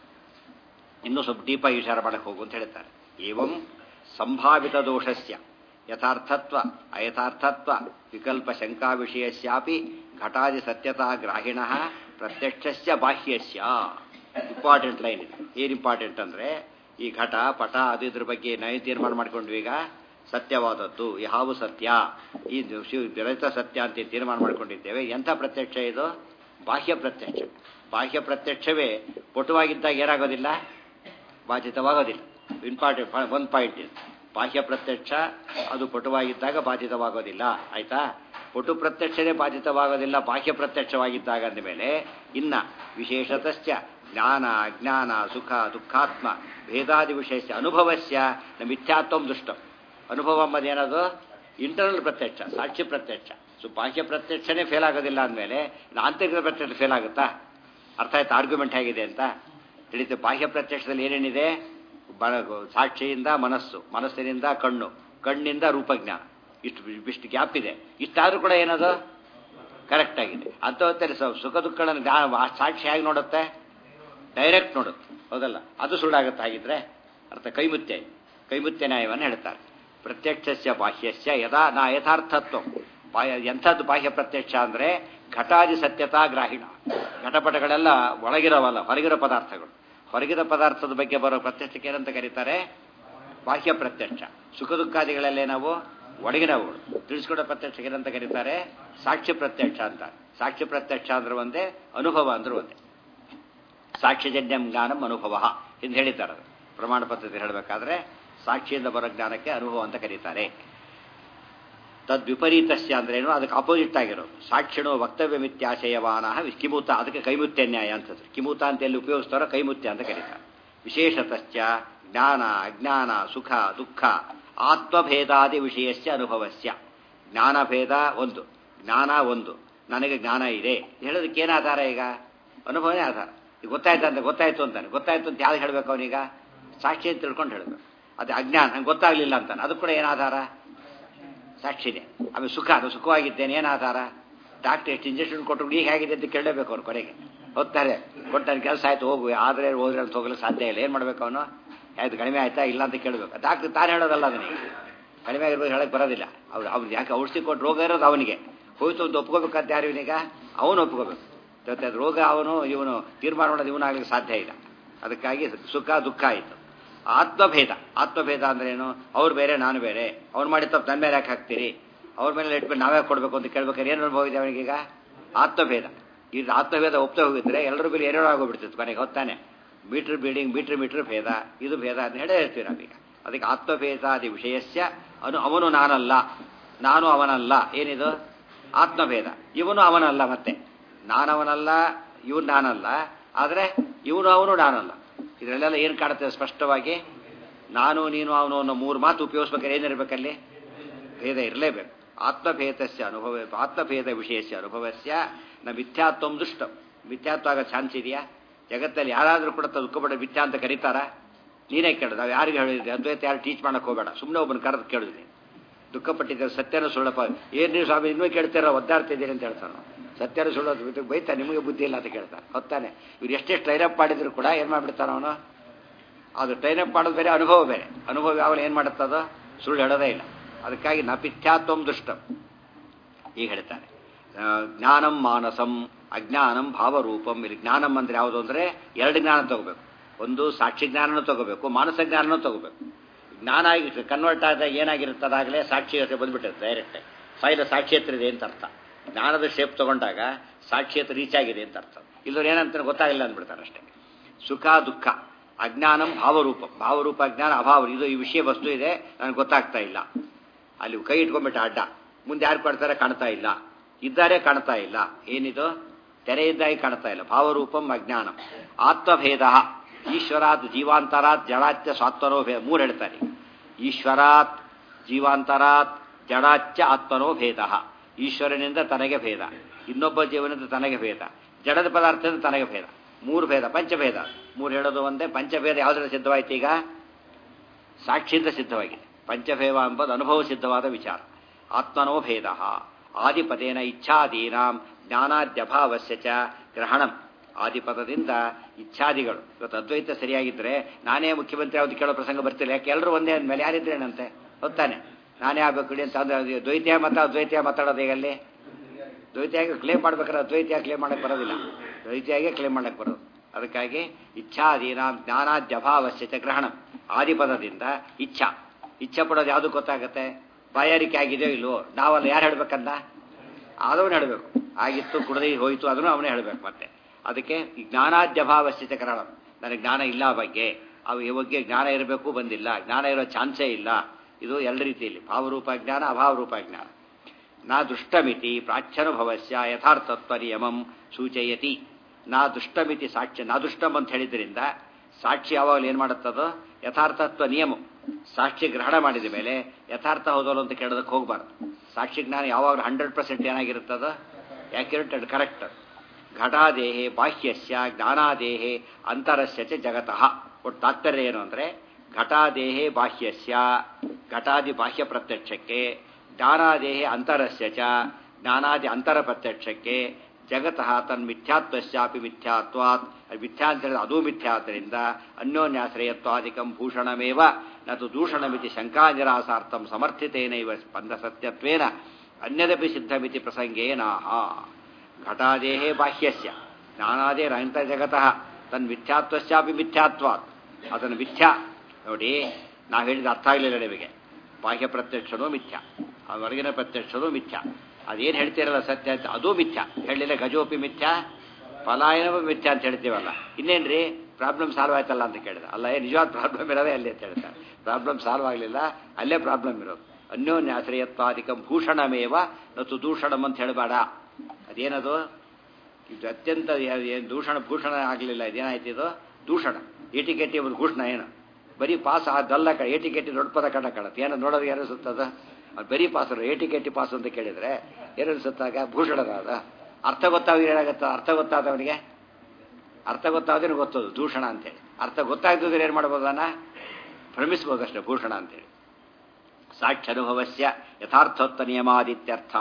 ಇನ್ನೂ ಸ್ವಲ್ಪ ಡೀಪಾಗಿ ವಿಚಾರ ಮಾಡಕ್ಕೆ ಹೋಗು ಅಂತ ಹೇಳ್ತಾರೆ ಏವಂ ಸಂಭಾವಿತ ದೋಷಸ್ಯ ಯಥಾರ್ಥತ್ವ ಅಯಥಾರ್ಥತ್ವ ವಿಕಲ್ಪ ಶಂಕಾ ವಿಷಯಸ್ಯಾಪಿ ಘಟಾದಿ ಸತ್ಯತಾ ಗ್ರಾಹಿಣ ಪ್ರತ್ಯಕ್ಷಸ್ಯ ಬಾಹ್ಯಸ್ಯ ಇಂಪಾರ್ಟೆಂಟ್ ಲೈನ್ ಇದು ಏನು ಇಂಪಾರ್ಟೆಂಟ್ ಅಂದರೆ ಈ ಘಟ ಪಟ ಅದು ಇದ್ರ ಬಗ್ಗೆ ನಾವು ತೀರ್ಮಾನ ಮಾಡ್ಕೊಂಡ್ವಿ ಈಗ ಸತ್ಯವಾದದ್ದು ಯಾವ ಸತ್ಯ ಈ ಶಿವ ವಿರಹಿತ ಸತ್ಯ ಅಂತ ತೀರ್ಮಾನ ಮಾಡ್ಕೊಂಡಿದ್ದೇವೆ ಎಂಥ ಪ್ರತ್ಯಕ್ಷ ಇದು ಬಾಹ್ಯ ಪ್ರತ್ಯಕ್ಷ ಬಾಹ್ಯ ಪ್ರತ್ಯಕ್ಷವೇ ಪಟುವಾಗಿದ್ದಾಗ ಏನಾಗೋದಿಲ್ಲ ಬಾಧಿತವಾಗೋದಿಲ್ಲ ಇಂಪಾರ್ಟೆಂಟ್ ಒಂದು ಪಾಯಿಂಟ್ ಇದೆ ಬಾಹ್ಯ ಪ್ರತ್ಯಕ್ಷ ಅದು ಪಟುವಾಗಿದ್ದಾಗ ಬಾಧಿತವಾಗೋದಿಲ್ಲ ಆಯ್ತಾ ಪಟು ಪ್ರತ್ಯಕ್ಷನೇ ಬಾಧಿತವಾಗೋದಿಲ್ಲ ಬಾಹ್ಯ ಪ್ರತ್ಯಕ್ಷವಾಗಿದ್ದಾಗ ಅಂದಮೇಲೆ ಇನ್ನ ವಿಶೇಷತಶ್ಚ ಜ್ಞಾನ ಅಜ್ಞಾನ ಸುಖ ದುಃಖಾತ್ಮ ಭೇದಾದಿ ವಿಷಯಸ್ಯ ಅನುಭವಸ್ಯ ನ ಮಿಥ್ಯಾತ್ವಂ ದುಷ್ಟಂ ಅನುಭವ ಅಂಬದೇನದು ಇಂಟರ್ನಲ್ ಪ್ರತ್ಯಕ್ಷ ಸಾಕ್ಷಿ ಪ್ರತ್ಯಕ್ಷ ಸೊ ಬಾಹ್ಯ ಪ್ರತ್ಯಕ್ಷನೇ ಫೇಲ್ ಆಗೋದಿಲ್ಲ ಅಂದಮೇಲೆ ಆಂತರಿಕ ಪ್ರತ್ಯಕ್ಷ ಫೇಲ್ ಆಗುತ್ತಾ ಅರ್ಥ ಆಯ್ತು ಆರ್ಗ್ಯುಮೆಂಟ್ ಹೇಗಿದೆ ಅಂತ ತಿಳಿತು ಬಾಹ್ಯ ಪ್ರತ್ಯಕ್ಷದಲ್ಲಿ ಏನೇನಿದೆ ಸಾಕ್ಷಿಯಿಂದ ಮನಸ್ಸು ಮನಸ್ಸಿನಿಂದ ಕಣ್ಣು ಕಣ್ಣಿಂದ ರೂಪಜ್ಞಾನ ಇಷ್ಟು ಇಷ್ಟು ಗ್ಯಾಪ್ ಇದೆ ಇಷ್ಟಾದ್ರೂ ಕೂಡ ಏನದು ಕರೆಕ್ಟ್ ಆಗಿದೆ ಅಂತ ಹೊತ್ತಲ್ಲಿ ಸುಖ ದುಃಖಗಳನ್ನು ಸಾಕ್ಷಿ ಹೇಗೆ ನೋಡುತ್ತೆ ಡೈರೆಕ್ಟ್ ನೋಡುತ್ತೆ ಹೌದಲ್ಲ ಅದು ಸುಳ್ಳಾಗುತ್ತೆ ಹಾಗಿದ್ರೆ ಅರ್ಥ ಕೈಮುತ್ಯ ಕೈಮುತ್ಯ ನ್ಯಾಯವನ್ನು ಹೇಳ್ತಾರೆ ಪ್ರತ್ಯಕ್ಷಸ್ಯ ಬಾಹ್ಯಸ್ಯ ಯದಾ ನಾ ಯಥಾರ್ಥತ್ವ ಬಾಹ್ಯ ಎಂಥದ್ದು ಬಾಹ್ಯ ಪ್ರತ್ಯಕ್ಷ ಅಂದರೆ ಘಟಾದಿ ಸತ್ಯತಾ ಗ್ರಾಹಿಣ ಘಟಪಟಗಳೆಲ್ಲ ಒಳಗಿರೋವಲ್ಲ ಹೊರಗಿರೋ ಪದಾರ್ಥಗಳು ಹೊರಗಿರೋ ಪದಾರ್ಥದ ಬಗ್ಗೆ ಬರೋ ಪ್ರತ್ಯಕ್ಷಕ್ಕೆ ಏನಂತ ಕರೀತಾರೆ ಬಾಹ್ಯ ಪ್ರತ್ಯಕ್ಷ ಸುಖ ದುಃಖಾದಿಗಳಲ್ಲೇ ನಾವು ಒಳಗಿನವುಗಳು ತಿಳಿಸ್ಕೊಡೋ ಪ್ರತ್ಯಕ್ಷಕ್ಕೆ ಏನಂತ ಕರೀತಾರೆ ಸಾಕ್ಷ್ಯ ಪ್ರತ್ಯಕ್ಷ ಅಂತ ಸಾಕ್ಷ್ಯ ಪ್ರತ್ಯಕ್ಷ ಅಂದ್ರೆ ಒಂದೇ ಅನುಭವ ಅಂದ್ರೆ ಒಂದೇ ಸಾಕ್ಷ್ಯಜನ್ಯಂ ಜ್ಞಾನಂ ಅನುಭವ ಎಂದು ಹೇಳಿದ್ದಾರೆ ಪ್ರಮಾಣ ಪದ್ಧತಿ ಹೇಳಬೇಕಾದ್ರೆ ಸಾಕ್ಷಿಯಿಂದ ಬರೋ ಜ್ಞಾನಕ್ಕೆ ಅನುಭವ ಅಂತ ಕರೀತಾರೆ ತದ್ವಿಪರೀತಸ್ಯ ಅಂದ್ರೇನು ಅದಕ್ಕೆ ಅಪೋಸಿಟ್ ಆಗಿರೋದು ಸಾಕ್ಷಿಣೋ ವಕ್ತವ್ಯ ಮಿತ್ಯಾಶಯವಾನ ಕಿಮೂತ ಅದಕ್ಕೆ ಕೈಮುತ್ಯ ನ್ಯಾಯ ಅಂತಂದ್ರೆ ಕಿಮೂತ ಅಂತ ಎಲ್ಲಿ ಉಪಯೋಗಿಸ್ತಾರೋ ಕೈಮುತ್ಯ ಅಂತ ಕರೀತಾರೆ ವಿಶೇಷತಶ್ಚ ಜ್ಞಾನ ಅಜ್ಞಾನ ಸುಖ ದುಃಖ ಆತ್ಮಭೇದಾದಿ ವಿಷಯಸ್ಯ ಅನುಭವಸ್ಯ ಜ್ಞಾನಭೇದ ಒಂದು ಜ್ಞಾನ ಒಂದು ನನಗೆ ಜ್ಞಾನ ಇದೆ ಹೇಳೋದಕ್ಕೆ ಏನು ಆಧಾರ ಈಗ ಅನುಭವನೇ ಆಧಾರ ಈಗ ಗೊತ್ತಾಯ್ತು ಅಂತ ಗೊತ್ತಾಯ್ತು ಅಂತಾನೆ ಗೊತ್ತಾಯ್ತು ಅಂತ ಯಾವ್ದು ಹೇಳಬೇಕು ಅವನೀಗ ಸಾಕ್ಷಿ ಅಂತ ತಿಳ್ಕೊಂಡು ಹೇಳಬೇಕು ಅದು ಅಜ್ಞಾನ ನಂಗೆ ಗೊತ್ತಾಗ್ಲಿಲ್ಲ ಅಂತಾನೆ ಅದು ಕೂಡ ಏನು ಆಧಾರ ಸಾಕ್ಷಿದೆ ಆಮೇಲೆ ಸುಖ ಅದು ಸುಖವಾಗಿದ್ದೇನೆ ಏನು ಆಧಾರ ಡಾಕ್ಟರ್ ಎಷ್ಟು ಇಂಜೆಕ್ಷನ್ ಕೊಟ್ಟರು ಈಗ ಹೇಗಿದೆ ಅಂತ ಕೇಳಬೇಕು ಅವ್ರು ಕೊನೆಗೆ ಹೋಗ್ತಾರೆ ಕೊಟ್ಟಾನೆ ಕೆಲಸ ಆಯ್ತು ಹೋಗು ಆದರೆ ಹೋದ್ರೆ ಅಂತ ಹೋಗಲು ಸಾಧ್ಯ ಇಲ್ಲ ಏನು ಮಾಡ್ಬೇಕು ಅವನು ಆಯ್ತು ಕಡಿಮೆ ಆಯ್ತಾ ಇಲ್ಲ ಅಂತ ಕೇಳಬೇಕು ಡಾಕ್ಟರ್ ತಾನು ಹೇಳೋದಲ್ಲ ಅದನಿಗೆ ಕಡಿಮೆ ಆಗಿರ್ಬೇಕು ಹೇಳಕ್ಕೆ ಬರೋದಿಲ್ಲ ಅವ್ರು ಅವ್ರು ಯಾಕೆ ಔಷಧಿ ಕೊಟ್ಟು ರೋಗ ಇರೋದು ಅವನಿಗೆ ಹೋಯ್ತು ಅಂತ ಒಪ್ಕೋಬೇಕಂತ ಯಾರು ಇವನೀಗ ಅವನು ಒಪ್ಕೋಬೇಕು ಜೊತೆ ಅದು ರೋಗ ಅವನು ಇವನು ತೀರ್ಮಾನ ಮಾಡೋದು ಇವನಾಗಲಿಕ್ಕೆ ಸಾಧ್ಯ ಇಲ್ಲ ಅದಕ್ಕಾಗಿ ಸುಖ ದುಃಖ ಆಯಿತು ಆತ್ಮಭೇದ ಆತ್ಮಭೇದ ಅಂದ್ರೆ ಏನು ಅವ್ರು ಬೇರೆ ನಾನು ಬೇರೆ ಅವ್ನು ಮಾಡಿ ತಪ್ಪು ನನ್ನ ಮೇಲೆ ಯಾಕೆ ಹಾಕ್ತೀರಿ ಅವ್ರ ಮೇಲೆ ಇಟ್ಬಿಟ್ಟು ನಾವೇ ಕೊಡಬೇಕು ಅಂತ ಕೇಳ್ಬೇಕಾದ್ರೆ ಏನು ಅನುಭವ ಇದೆ ಅವನಿಗೀಗ ಆತ್ಮಭೇದ ಈ ಆತ್ಮಭೇದ ಒಪ್ತಾ ಹೋಗಿದ್ರೆ ಎಲ್ಲರ ಮೇಲೆ ಏನೇನೋ ಆಗೋಗ್ಬಿಡ್ತಿತ್ತು ಕೊನೆಗೆ ಹೊತ್ತಾನೆ ಮೀಟ್ರ್ ಬಿಲ್ಡಿಂಗ್ ಮೀಟ್ರ್ ಮೀಟ್ರ್ ಭೇದ ಇದು ಭೇದ ಅಂತ ಹೇಳೇ ಹೇಳ್ತೀವಿ ನಾವೀಗ ಅದಕ್ಕೆ ಆತ್ಮಭೇದಾದಿ ವಿಷಯಸ್ಯ ಅನು ಅವನು ನಾನಲ್ಲ ನಾನು ಅವನಲ್ಲ ಏನಿದು ಆತ್ಮಭೇದ ಇವನು ಅವನಲ್ಲ ಮತ್ತೆ ನಾನವನಲ್ಲ ಇವನು ನಾನಲ್ಲ ಆದರೆ ಇವನು ಅವನು ನಾನಲ್ಲ ಇದರಲ್ಲೆಲ್ಲ ಏನು ಕಾಣುತ್ತೆ ಸ್ಪಷ್ಟವಾಗಿ ನಾನು ನೀನು ಅವನು ಅನ್ನೋ ಮೂರು ಮಾತು ಉಪಯೋಗಿಸ್ಬೇಕಾದ್ರೆ ಏನಿರಬೇಕಲ್ಲಿ ಭೇದ ಇರಲೇಬೇಕು ಆತ್ಮಭೇದಸ್ಯ ಅನುಭವ ಆತ್ಮಭೇದ ವಿಷಯಸ್ಯ ಅನುಭವಸ್ಯ ನ ಮಿಥ್ಯಾತ್ವಂ ದುಷ್ಟ ಮಿಥ್ಯಾತ್ವ ಆಗೋ ಚಾನ್ಸ್ ಇದೆಯಾ ಜಗತ್ತಲ್ಲಿ ಯಾರಾದರೂ ಕೂಡ ದುಃಖಪಡ ಮಿಥ್ಯಾ ಅಂತ ಕರೀತಾರಾ ನೀನೇ ಕೇಳು ನಾವು ಯಾರಿಗೆ ಹೇಳಿದ್ರಿ ಅದ್ವೈತ ಯಾರು ಟೀಚ್ ಮಾಡಕ್ಕೆ ಹೋಗಬೇಡ ಸುಮ್ಮನೆ ಒಬ್ಬನ ಕರೆದು ಕೇಳಿದ್ರಿ ದುಃಖಪಟ್ಟಿದ್ದಾರೆ ಸತ್ಯನ ಸುಳ್ಳಪ್ಪ ಏನು ನೀವು ಸ್ವಾಮಿ ಇನ್ನೂ ಕೇಳ್ತೀರ ಒದ್ದಾಡ್ತಿದ್ದೀರಿ ಅಂತ ಹೇಳ್ತಾನೆ ಸತ್ಯನ ಸುಳ್ಳೋದು ಬೈತಾ ನಿಮಗೆ ಬುದ್ಧಿ ಇಲ್ಲ ಅಂತ ಕೇಳ್ತಾನೆ ಹೊತ್ತಾನೆ ಇವ್ರು ಎಷ್ಟೆಷ್ಟು ಟ್ರೈನಪ್ ಮಾಡಿದ್ರು ಕೂಡ ಏನು ಮಾಡಿಬಿಡ್ತಾನೆ ಅವನು ಅದು ಟ್ರೈನಪ್ ಮಾಡೋದು ಬೇರೆ ಅನುಭವ ಬೇರೆ ಅನುಭವ ಯಾವಾಗ ಏನು ಮಾಡುತ್ತದೋ ಸುಳ್ಳು ಹೇಳೋದೇ ಇಲ್ಲ ಅದಕ್ಕಾಗಿ ನಪಿಥ್ಯಾತ್ವಂ ದುಷ್ಟಂ ಈಗ ಹೇಳ್ತಾನೆ ಜ್ಞಾನಂ ಮಾನಸಂ ಅಜ್ಞಾನಂ ಭಾವರೂಪಂ ಇಲ್ಲಿ ಜ್ಞಾನಂ ಅಂದ್ರೆ ಯಾವುದು ಅಂದರೆ ಎರಡು ಜ್ಞಾನ ತಗೋಬೇಕು ಒಂದು ಸಾಕ್ಷಿ ಜ್ಞಾನನೂ ತಗೋಬೇಕು ಮಾನಸ ಜ್ಞಾನನೂ ತಗೋಬೇಕು ಜ್ಞಾನ ಆಗಿ ಕನ್ವರ್ಟ್ ಆದಾಗ ಏನಾಗಿರುತ್ತೆ ಅದಾಗಲೇ ಸಾಕ್ಷಿ ಹತ್ರ ಬಂದ್ಬಿಟ್ಟಿರುತ್ತೆ ಡೈರೆಕ್ಟ್ ಫೈಲ್ ಸಾಕ್ಷಿ ಹತ್ರ ಇದೆ ಅಂತ ಅರ್ಥ ಜ್ಞಾನದ ಶೇಪ್ ತಗೊಂಡಾಗ ಸಾಕ್ಷಿ ಹತ್ರ ರೀಚ್ ಆಗಿದೆ ಅಂತ ಅರ್ಥ ಇಲ್ಲವ್ರು ಏನಂತ ಗೊತ್ತಾಗಿಲ್ಲ ಅಂದ್ಬಿಡ್ತಾರೆ ಅಷ್ಟೇ ಸುಖ ದುಃಖ ಅಜ್ಞಾನಂ ಭಾವರೂಪ ಭಾವರೂಪ ಅಜ್ಞಾನ ಅಭಾವ ಇದು ಈ ವಿಷಯ ವಸ್ತು ಇದೆ ನನಗೆ ಗೊತ್ತಾಗ್ತಾ ಇಲ್ಲ ಅಲ್ಲಿ ಕೈ ಇಟ್ಕೊಂಡ್ಬಿಟ್ಟ ಅಡ್ಡ ಮುಂದೆ ಯಾರು ಕೊಡ್ತಾರೆ ಕಾಣ್ತಾ ಇಲ್ಲ ಇದ್ದಾರೆ ಕಾಣ್ತಾ ಇಲ್ಲ ಏನಿದು ತೆರೆ ಇದ್ದಾಗಿ ಕಾಣ್ತಾ ಇಲ್ಲ ಭಾವರೂಪಂ ಅಜ್ಞಾನಂ ಆತ್ಮಭೇದ ಈಶ್ವರಾತ್ ಜೀವಾಂತರಾತ್ ಜಡಾತ್ಯ ಸ್ವಾತ್ಮನೋ ಭೇದ ಮೂರು ಹೇಳ್ತಾರೆ ಈಶ್ವರಾತ್ ಜೀವಾಂತರಾತ್ ಜಡಾಚ್ಯ ಆತ್ಮನೋ ಭೇದ ಈಶ್ವರನಿಂದ ತನಗೆ ಭೇದ ಇನ್ನೊಬ್ಬ ಜೀವನದಿಂದ ತನಗೆ ಭೇದ ಜಡದ ಪದಾರ್ಥದಿಂದ ತನಗೆ ಭೇದ ಮೂರು ಭೇದ ಪಂಚಭೇದ ಮೂರು ಹೇಳೋದು ಒಂದೇ ಪಂಚಭೇದ ಯಾವುದರಿಂದ ಸಿದ್ಧವಾಯ್ತು ಈಗ ಸಾಕ್ಷಿಯಿಂದ ಸಿದ್ಧವಾಗಿದೆ ಪಂಚಭೇದ ಎಂಬುದು ಅನುಭವ ಸಿದ್ಧವಾದ ವಿಚಾರ ಆತ್ಮನೋ ಭೇದ ಆದಿಪದೇನ ಇಚ್ಛಾದೀನಾಂ ಜ್ಞಾನಾದ್ಯಭಾವಸ್ಯ ಚ ಗ್ರಹಣಂ ಆದಿಪದದಿಂದ ಇಚ್ಛಾದಿಗಳು ಇವತ್ತು ಅದ್ವೈತ ಸರಿಯಾಗಿದ್ದರೆ ನಾನೇ ಮುಖ್ಯಮಂತ್ರಿ ಯಾವ್ದು ಕೇಳೋ ಪ್ರಸಂಗ ಬರ್ತಿಲ್ಲ ಯಾಕೆ ಎಲ್ಲರೂ ಒಂದೇ ಅಂದಮೇಲೆ ಯಾರಿದ್ರೇನಂತೆ ಹೊತ್ತಾನೆ ನಾನೇ ಆಗ್ಬೇಕು ಅಂತ ಅಂದ್ರೆ ದ್ವೈತ್ಯ ಮತ ಅದ್ವೈತ್ಯ ಮಾತಾಡೋದು ಈಗ ಅಲ್ಲಿ ದ್ವೈತಿಯಾಗಿ ಕ್ಲೇಮ್ ಮಾಡ್ಬೇಕಾದ್ರೆ ಅದ್ವೈತಿಯಾಗಿ ಕ್ಲೇಮ್ ಮಾಡಕ್ಕೆ ಬರೋದಿಲ್ಲ ದ್ವೈತಿಯಾಗಿ ಕ್ಲೇಮ್ ಮಾಡಕ್ಕೆ ಬರೋದು ಅದಕ್ಕಾಗಿ ಇಚ್ಛಾದೀನ ಜ್ಞಾನಾದ್ಯಭಾವಸ್ಯ ಚ ಗ್ರಹಣಂ ಆದಿಪದದಿಂದ ಇಚ್ಛಾ ಇಚ್ಛೆ ಪಡೋದು ಯಾವುದು ಗೊತ್ತಾಗತ್ತೆ ಬಾಯಾರಿಕೆ ಆಗಿದೆಯೋ ಇಲ್ವೋ ನಾವಲ್ಲ ಯಾರು ಹೇಳ್ಬೇಕಂದ ಆದವನು ಹೇಳಬೇಕು ಆಗಿತ್ತು ಕುಡದೆ ಹೋಯಿತು ಅದನ್ನು ಅವನೇ ಹೇಳಬೇಕು ಮತ್ತೆ ಅದಕ್ಕೆ ಈ ಜ್ಞಾನಾದ್ಯಭಾವಸ್ಯ ಚ ಗ್ರಹಣಂ ನನಗೆ ಜ್ಞಾನ ಇಲ್ಲ ಆ ಬಗ್ಗೆ ಅವು ಈ ಬಗ್ಗೆ ಜ್ಞಾನ ಇರಬೇಕು ಬಂದಿಲ್ಲ ಜ್ಞಾನ ಇರೋ ಚಾನ್ಸೇ ಇಲ್ಲ ಇದು ಎಲ್ಲ ರೀತಿಯಲ್ಲಿ ಭಾವರೂಪ ಜ್ಞಾನ ಅಭಾವರೂಪ ಜ್ಞಾನ ನಾ ದುಷ್ಟಮಿತಿ ಪ್ರಾಚ್ಯನುಭವಸ್ಯ ಯಥಾರ್ಥತ್ವ ನಿಯಮಂ ಸೂಚಯತಿ ನಾ ದುಷ್ಟಮಿತಿ ಸಾಕ್ಷ್ಯ ನಾ ದುಷ್ಟಂ ಅಂತ ಹೇಳಿದ್ರಿಂದ ಸಾಕ್ಷಿ ಯಾವಾಗಲೂ ಏನು ಮಾಡುತ್ತದೋ ಯಥಾರ್ಥತ್ವ ನಿಯಮ ಸಾಕ್ಷಿ ಗ್ರಹಣ ಮಾಡಿದ ಮೇಲೆ ಯಥಾರ್ಥ ಹೌದಲ್ಲ ಅಂತ ಕೇಳೋದಕ್ಕೆ ಹೋಗಬಾರ್ದು ಸಾಕ್ಷಿ ಜ್ಞಾನ ಯಾವಾಗಲೂ ಹಂಡ್ರೆಡ್ ಪರ್ಸೆಂಟ್ ಏನಾಗಿರುತ್ತದೋ ಯಾಕ್ಯುರೇಟ್ ಅಂಡ್ ಕರೆಕ್ಟ್ ಘಟಾದೇಹೆ ಬಾಹ್ಯಸ್ಯ ಜ್ಞಾನಾದೇಹೆ ಅಂತರಸ್ಯ ಚ ಜಗತಃ ಒಟ್ಟು ತಾತ್ಪರ್ಯ ಏನು ಅಂದರೆ ಘಟಾದೇಹೆ ಬಾಹ್ಯಸ್ಯ ಘಟಾದಿ ಬಾಹ್ಯ ಪ್ರತ್ಯಕ್ಷಕ್ಕೆ ಜ್ಞಾನಾದೇಹೆ ಅಂತರಸ್ಯ ಚ ಜ್ಞಾನಾದಿ ಅಂತರ ಪ್ರತ್ಯಕ್ಷಕ್ಕೆ ಜಗತಃ ತನ್ ಮಿಥ್ಯಾತ್ವಶ್ಚಾಪಿ ಮಿಥ್ಯಾತ್ವಾತ್ ಮಿಥ್ಯಾ ಅಂತ ಹೇಳಿದ್ರೆ ಅದೂ ಮಿಥ್ಯಾ ಆದ್ದರಿಂದ ಅನ್ಯೋನ್ಯಾಶ್ರಯತ್ವಾದಿಕಂ ಭೂಷಣಮೇವ ನತು ದೂಷಣಮಿತಿ ಶಂಕಾನಿರಾಸಾರ್ಥಂ ಸಮರ್ಥಿತೇನೈವ ಸ್ಪಂದ ಸತ್ಯತ್ವೇನ ಅನ್ಯದಪಿ ಸಿದ್ಧಮಿತಿ ಪ್ರಸಂಗೇನಾಹ ಘಟಾದೇಹೇ ಬಾಹ್ಯಸ್ಯ ಜ್ಞಾನಾದೇ ರಹಿತ ಜಗತಃ ತನ್ ಮಿಥ್ಯಾತ್ವಶ್ಚಾಪಿ ಮಿಥ್ಯಾತ್ವಾತ್ ಅದನ್ನು ಮಿಥ್ಯಾ ನೋಡಿ ನಾವು ಹೇಳಿದ ಅರ್ಥ ಆಗಲಿಲ್ಲ ನಿಮಗೆ ಬಾಹ್ಯ ಪ್ರತ್ಯಕ್ಷನೂ ಮಿಥ್ಯ ಆ ಹೊರಗಿನ ಪ್ರತ್ಯಕ್ಷನೂ ಮಿಥ್ಯ ಅದೇನು ಹೇಳ್ತಿರಲ್ಲ ಸತ್ಯ ಅಂತ ಅದೂ ಮಿಥ್ಯ ಹೇಳಿಲ್ಲ ಗಜೋಪಿ ಮಿಥ್ಯ ಪಲಾಯನವೂ ಮಿಥ್ಯ ಅಂತ ಹೇಳ್ತೀವಲ್ಲ ಇನ್ನೇನ್ರಿ ಪ್ರಾಬ್ಲಮ್ ಸಾಲ್ವ್ ಆಯ್ತಲ್ಲ ಅಂತ ಕೇಳಿದ ಅಲ್ಲ ಏ ನಿಜವಾದ ಪ್ರಾಬ್ಲಮ್ ಇರೋದೇ ಅಲ್ಲಿ ಅಂತ ಹೇಳ್ತಾರೆ ಪ್ರಾಬ್ಲಮ್ ಸಾಲ್ವ್ ಆಗಲಿಲ್ಲ ಅಲ್ಲೇ ಪ್ರಾಬ್ಲಮ್ ಇರೋದು ಅನ್ಯೋನ್ಯಾಶ್ರಯತ್ವಾದಿಕಂ ಭೂಷಣಮೇವ ನತು ದೂಷಣಂ ಅಂತ ಹೇಳಬೇಡ ಅದೇನದು ಇದು ಅತ್ಯಂತ ಏನು ದೂಷಣ ಭೂಷಣ ಆಗಲಿಲ್ಲ ಇದೇನಾಯ್ತು ಇದು ದೂಷಣ ಏಟಿಕೆಟಿ ಒಂದು ಭೂಷಣ ಏನು ಬರೀ ಪಾಸ್ ಅದಲ್ಲ ಕ ಏಟಿಕೆಟಿ ದೊಡ್ಡ ಪದ ಕಂಡ ಕಾಣುತ್ತೆ ಏನೋ ನೋಡೋದು ಏನು ಅನಿಸುತ್ತದ ಅದು ಬರೀ ಪಾಸ್ ಏಟಿಕೆಟಿ ಪಾಸ್ ಅಂತ ಕೇಳಿದರೆ ಏನು ಅನಿಸುತ್ತಾಗ ಭೂಷಣದ ಅದ ಅರ್ಥ ಗೊತ್ತಾಗ ಏನಾಗತ್ತ ಅರ್ಥ ಗೊತ್ತಾದವನಿಗೆ ಅರ್ಥ ಗೊತ್ತಾದ್ರೆ ಗೊತ್ತದು ದೂಷಣ ಅಂತೇಳಿ ಅರ್ಥ ಗೊತ್ತಾಗದಿದ್ರೆ ಏನು ಮಾಡ್ಬೋದನ್ನ ಭ್ರಮಿಸ್ಬೋದು ಅಷ್ಟೇ ಭೂಷಣ ಅಂತೇಳಿ ಸಾಕ್ಷನುಭವಸ್ಯ ಯಥಾರ್ಥೋತ್ತ ನಿಯಮಾದಿತ್ಯರ್ಥ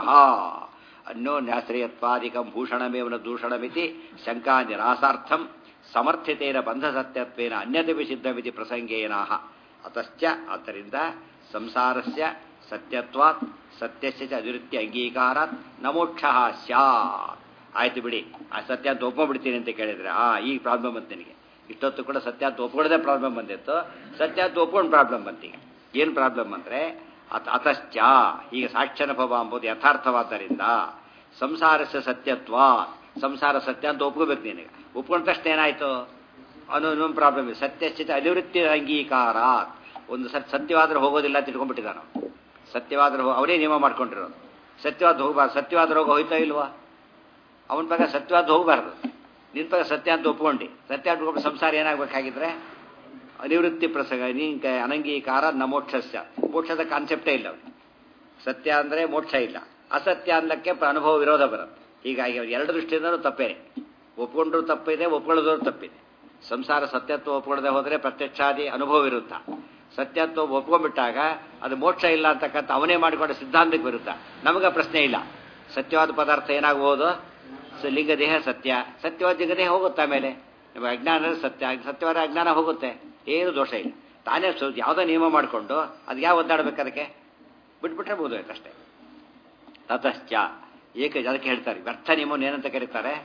ಅನ್ಯೋನ್ಯಾಶ್ರಯತ್ವಾದಿಕಂ ಭೂಷಣಮೇವನ ದೂಷಣಮಿತಿ ಶಂಕಾ ನಿರಾಸಾರ್ಥಂ ಸಮರ್ಥಿತೇನ ಬಂಧ ಸತ್ಯತ್ವೇನ ಅನ್ಯದಪಿ ಸಿದ್ಧಮಿತಿ ಪ್ರಸಂಗೇನಾಹ ಅತಶ್ಚ ಆದ್ದರಿಂದ ಸಂಸಾರಸ್ಯ ಸತ್ಯತ್ವಾತ್ ಸತ್ಯಸ್ಯ ಚ ಅನಿವೃತ್ತಿ ಅಂಗೀಕಾರಾತ್ ನಮೋಕ್ಷ ಸ್ಯಾತ್ ಆಯ್ತು ಬಿಡಿ ಆ ಸತ್ಯ ಅಂತ ಒಪ್ಕೊಂಡ್ಬಿಡ್ತೀನಿ ಅಂತ ಕೇಳಿದ್ರೆ ಆ ಈ ಪ್ರಾಬ್ಲಮ್ ಬಂತು ನಿನಗೆ ಇಷ್ಟೊತ್ತು ಕೂಡ ಸತ್ಯ ಅಂತ ಒಪ್ಕೊಳ್ಳೋದೇ ಪ್ರಾಬ್ಲಮ್ ಬಂದಿತ್ತು ಸತ್ಯ ಅಂತ ಒಪ್ಕೊಂಡು ಪ್ರಾಬ್ಲಮ್ ಬಂತೀಗ ಏನು ಪ್ರಾಬ್ಲಮ್ ಅಂದರೆ ಅತ ಅತಶ್ಚ ಈಗ ಸಾಕ್ಷಾನುಭವ ಎಂಬುದು ಯಥಾರ್ಥವಾದ್ದರಿಂದ ಸಂಸಾರಸ್ಯ ಸತ್ಯತ್ವ ಸಂಸಾರ ಸತ್ಯ ಅಂತ ಒಪ್ಕೋಬೇಕು ನಿನಗೆ ಒಪ್ಕೊಂಡ ತಕ್ಷಣ ಏನಾಯ್ತು ಅನ್ನೋ ಇನ್ನೊಂದು ಪ್ರಾಬ್ಲಮ್ ಇದೆ ಸತ್ಯಸ್ಥಿತ ಅನಿವೃತ್ತಿ ಅಂಗೀಕಾರ ಒಂದು ಸತ್ ಸತ್ಯವಾದ್ರೆ ಹೋಗೋದಿಲ್ಲ ಅಂತ ಇಟ್ಕೊಂಡ್ಬಿಟ್ಟಿದ್ದಾನ ಸತ್ಯವಾದ್ರೆ ಅವನೇ ನಿಯಮ ಮಾಡ್ಕೊಂಡಿರೋದು ಸತ್ಯವಾದ ಹೋಗಬಾರ್ದು ಸತ್ಯವಾದ ರೋಗ ಹೋಯ್ತಾ ಇಲ್ವಾ ಅವನ ಬಗ್ಗೆ ಸತ್ಯವಾದ ಹೋಗಬಾರ್ದು ನಿನ್ನ ಬಗ್ಗೆ ಸತ್ಯ ಅಂತ ಒಪ್ಕೊಂಡು ಸತ್ಯ ಅಂತ ಒಪ್ಕೊಂಡು ಸಂಸಾರ ಏನಾಗಬೇಕಾಗಿದ್ರೆ ಅನಿವೃತ್ತಿ ಪ್ರಸಂಗ ನೀಂಕ ಅನಂಗೀಕಾರ ನ ಮೋಕ್ಷಸ್ಯ ಮೋಕ್ಷದ ಕಾನ್ಸೆಪ್ಟೇ ಇಲ್ಲ ಅವ್ರಿಗೆ ಸತ್ಯ ಅಂದರೆ ಮೋಕ್ಷ ಇಲ್ಲ ಅಸತ್ಯ ಅನ್ನಕ್ಕೆ ಅನುಭವ ವಿರೋಧ ಬರುತ್ತೆ ಹೀಗಾಗಿ ಅವ್ರು ಎರಡು ದೃಷ್ಟಿಯಿಂದಲೂ ತಪ್ಪೇನೆ ಒಪ್ಕೊಂಡ್ರು ತಪ್ಪಿದೆ ಒಪ್ಕೊಳ್ಳೋದ್ರು ತಪ್ಪಿದೆ ಸಂಸಾರ ಸತ್ಯತ್ವ ಒಪ್ಕೊಳ್ಳದೆ ಹೋದರೆ ಪ್ರತ್ಯಕ್ಷಾದಿ ಅನುಭವ ವಿರುದ್ಧ ಸತ್ಯತ್ವ ಒಪ್ಕೊಂಡ್ಬಿಟ್ಟಾಗ ಅದು ಮೋಕ್ಷ ಇಲ್ಲ ಅಂತಕ್ಕಂಥ ಅವನೇ ಮಾಡಿಕೊಂಡ ಸಿದ್ಧಾಂತಕ್ಕೆ ವಿರುದ್ಧ ನಮಗೆ ಪ್ರಶ್ನೆ ಇಲ್ಲ ಸತ್ಯವಾದ ಪದಾರ್ಥ ಏನಾಗಬಹುದು ಲಿಂಗ ದೇಹ ಸತ್ಯ ಸತ್ಯವಾದ ಲಿಂಗ ದೇಹ ಹೋಗುತ್ತೆ ಆಮೇಲೆ ಅಜ್ಞಾನ ಸತ್ಯ ಸತ್ಯವಾದ ಅಜ್ಞಾನ ಹೋಗುತ್ತೆ ಏನು ದೋಷ ಇಲ್ಲ ತಾನೇ ಸ್ವಲ್ಪ ಯಾವುದೋ ನಿಯಮ ಮಾಡಿಕೊಂಡು ಅದು ಯಾವ ಒದ್ದಾಡ್ಬೇಕು ಅದಕ್ಕೆ ಬಿಟ್ಬಿಟ್ರೆ ಬೋದಾಯ್ತು ಅಷ್ಟೇ ತತಶ್ಚ ಏಕ ಅದಕ್ಕೆ ಹೇಳ್ತಾರೆ ವ್ಯರ್ಥ ನಿಯಮವನ್ನು ಏನಂತ ಕರೀತಾರೆ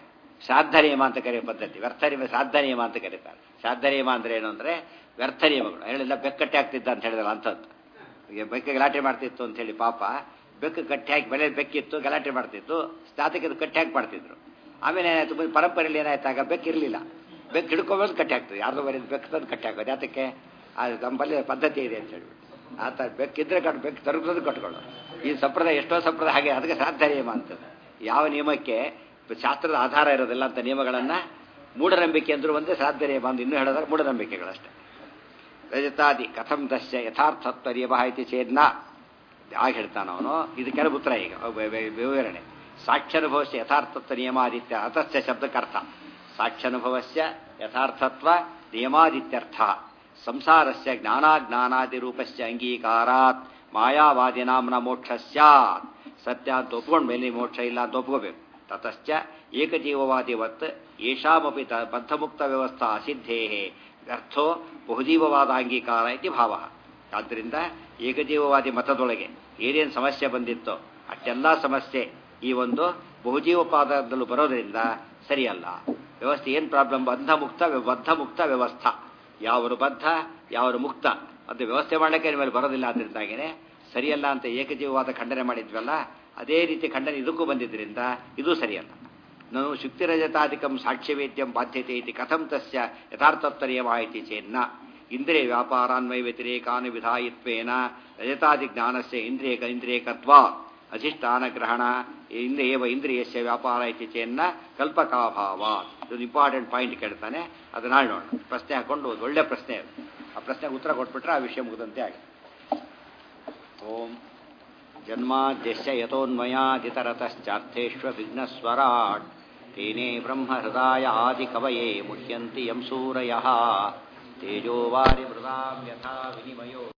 ಶ್ರಾದ್ದ ನಿಯಮ ಅಂತ ಕರೆಯೋ ಪದ್ಧತಿ ವ್ಯರ್ಥ ನಿಯಮ ಶ್ರಾದ್ದ ನಿಯಮ ಅಂತ ಕರೀತಾರೆ ಶ್ರಾದ್ದ ನಿಯಮ ಅಂದ್ರೆ ಏನು ಅಂದ್ರೆ ವ್ಯರ್ಥ ನಿಯಮಗಳು ಹೇಳಿಲ್ಲ ಬೆಕ್ಕಟ್ಟೆ ಆಗ್ತಿದ್ದ ಅಂತ ಹೇಳಿದಲ್ಲ ಅಂಥದ್ದು ಈಗ ಬೆಕ್ಕ ಗಲಾಟೆ ಮಾಡ್ತಿತ್ತು ಅಂತ ಹೇಳಿ ಪಾಪ ಬೆಕ್ಕು ಕಟ್ಟಿ ಹಾಕಿ ಬೆಲೆ ಬೆಕ್ಕಿತ್ತು ಗಲಾಟೆ ಮಾಡ್ತಿತ್ತು ಸ್ನಾತಕ್ಕೆ ಅದು ಕಟ್ಟಿ ಹಾಕಿ ಮಾಡ್ತಿದ್ರು ಆಮೇಲೆ ಏನಾಯ್ತು ಮುಂದೆ ಪರಂಪರೆಯಲ್ಲಿ ಏನಾಯ್ತಾಗ ಬೆಕ್ಕು ಇರಲಿಲ್ಲ ಬೆಕ್ಕು ಹಿಡ್ಕೊಂಬೋದು ಕಟ್ಟಿ ಹಾಕ್ತದೆ ಯಾರ್ದೋ ಬರೀ ಬೆಕ್ಕು ತಂದು ಕಟ್ಟಿ ಹಾಕೋದು ಯಾತಕ್ಕೆ ಅದು ನಮ್ಮಲ್ಲಿ ಪದ್ಧತಿ ಇದೆ ಅಂತ ಹೇಳ್ಬಿಟ್ಟು ಆ ಥರ ಬೆಕ್ಕಿದ್ರೆ ಕಟ್ ಬೆಕ್ಕು ತರುತ್ತದೆ ಕಟ್ಕೊಳ್ಳೋದು ಈ ಸಂಪ್ರದಾಯ ಎಷ್ಟೋ ಸಂಪ್ರದಾಯ ಹಾಗೆ ಅದಕ್ಕೆ ಶ್ರಾದ್ದ ನಿಯಮ ಅಂತದೆ ಯಾವ ನಿಯಮಕ್ಕೆ ಶಾಸ್ತ್ರದ ಆಧಾರ ಇರೋದಿಲ್ಲ ಅಂತ ನಿಯಮಗಳನ್ನು ಮೂಢನಂಬಿಕೆ ಅಂದ್ರೂ ಒಂದೇ ಶ್ರಾದ್ದ ನಿಯಮ ಅಂತ ಇನ್ನೂ ಹೇಳಿದ್ರೆ ಮೂಢನಂಬಿಕೆಗಳಷ್ಟೇ ರಜತಾದಿ ಕಥಂ ದಶ್ಯ ಯಥಾರ್ಥತ್ವರ್ಯವ ಇತಿ ಚೇದ್ನ ಆಗ ಹೇಳ್ತಾನ ಅವನು ಇದು ಕೆಲವು ಉತ್ತರ ಈಗ ವ- ವ- ವಿವರಣೆ ಸಾಕ್ಷ್ಯನುಭವಸ್ಯ ಯಥಾರ್ಥತ್ವ ನಿಯಮಾದಿತ್ಯ ಅತಸ್ಯ ಶಬ್ದಕ್ಕರ್ಥ ಸಾಕ್ಷ್ಯನುಭವಸ್ಯ ಯಥಾರ್ಥತ್ವ ನಿಯಮಾದಿತ್ಯರ್ಥ ಸಂಸಾರಸ್ಯ ಜ್ಞಾನಾಜ್ಞಾನಾದಿ ರೂಪಸ್ಯ ಅಂಗೀಕಾರಾತ್ ಮಾಯಾವಾದಿನಾಂನ ಮೋಕ್ಷ ಸ್ಯಾತ್ ಸತ್ಯ ಅಂತ ಒಪ್ಕೊಂಡ ಮೇಲೆ ಮೋಕ್ಷ ಇಲ್ಲ ಅಂತ ಒಪ್ಕೋಬೇಕು ತತಶ್ಚ ಏಕಜೀವವಾದಿವತ್ ಯೇಷಾಮಪಿ ತ ಬದ್ಧಮುಕ್ತ ವ್ಯವಸ್ಥಾ ಅಸಿದ್ಧೇ ವ್ಯರ್ಥೋ ಬಹುಜೀವವಾದ ಅಂಗೀಕಾರ ಇತಿ ಭಾವ ಆದ್ದರಿಂದ ಏಕಜೀವವಾದಿ ಮತದೊಳಗೆ ಏನೇನು ಸಮಸ್ಯೆ ಬಂದಿತ್ತೋ ಅಷ್ಟೆಲ್ಲ ಸಮಸ್ಯೆ ಈ ಒಂದು ಬಹುಜೀವಪಾದದಲ್ಲೂ ಬರೋದರಿಂದ ಸರಿಯಲ್ಲ ವ್ಯವಸ್ಥೆ ಏನು ಪ್ರಾಬ್ಲಮ್ ಬಂಧ ಮುಕ್ತ ಬದ್ಧ ಮುಕ್ತ ವ್ಯವಸ್ಥಾ ಯಾವರು ಬದ್ಧ ಯಾವರು ಮುಕ್ತ ಅದು ವ್ಯವಸ್ಥೆ ಮಾಡಲಿಕ್ಕೆ ನಿಮ್ಮ ಮೇಲೆ ಬರೋದಿಲ್ಲ ಅದರಿಂದಾಗಿನೇ ಸರಿಯಲ್ಲ ಅಂತ ಏಕಜೀವವಾದ ಖಂಡನೆ ಮಾಡಿದ್ವಲ್ಲ ಅದೇ ರೀತಿ ಖಂಡನೆ ಇದಕ್ಕೂ ಬಂದಿದ್ದರಿಂದ ಇದು ಸರಿಯಲ್ಲ ನಾನು ಶುಕ್ತಿರಜತಾಧಿಕಂ ಸಾಕ್ಷ್ಯವೇದ್ಯಂ ಬಾಧ್ಯತೆ ಇತಿ ಕಥಂ ತಸ್ಯ ಯಥಾರ್ಥೋತ್ತರೀಯವ ಇತಿ ಚೇನ್ನ ಇಂದ್ರಿಯ ವ್ಯಾಪಾರಾನ್ವಯ ವ್ಯತಿರೇಕಾನು ವಿಧಾಯಿತ್ವೇನ ರಜತಾದಿ ಜ್ಞಾನಸ್ಯ ಇಂದ್ರಿಯ ಇಂದ್ರಿಯಕತ್ವ ಅಧಿಷ್ಠಾನ ಗ್ರಹಣ ಇಂದ್ರಿಯವ ಇಂದ್ರಿಯಸ್ಯ ವ್ಯಾಪಾರ ಇತಿ ಚೇನ್ನ ಕಲ್ಪಕಾಭಾವ ಇದು ಇಂಪಾರ್ಟೆಂಟ್ ಪಾಯಿಂಟ್ ಕೇಳ್ತಾನೆ ಅದು ನಾಳೆ ನೋಡೋಣ ಪ್ರಶ್ನೆ ಹಾಕೊಂಡು ಒಂದು ಒಳ್ಳೆ ಪ್ರಶ್ನೆ ಅದು ಆ ಪ್ರಶ್ನೆಗೆ ಉತ್ತರ ಕೊಟ್ಬಿಟ್ರೆ ಆ ವಿಷಯ ಮುಗಿದಂತೆ ಆಗಿದೆ ಓಂ ಜನ್ಮಾದ್ಯಸ್ಯ ಯತೋನ್ಮಯಾದಿತರತಶ್ಚಾರ್ಥೇಶ್ವ ವಿಘ್ನಸ್ವರಾಟ್ ತೇನೇ ಬ್ರಹ್ಮಹೃದಾಯ ಆದಿಕವಯೇ ಮುಹ್ಯಂತಿ ಯಂ ಸೂರಯಃ ತೇಜೋವಾರಿ ಮೃದಾಂ ಯಥಾ ವಿನಿಮಯೋ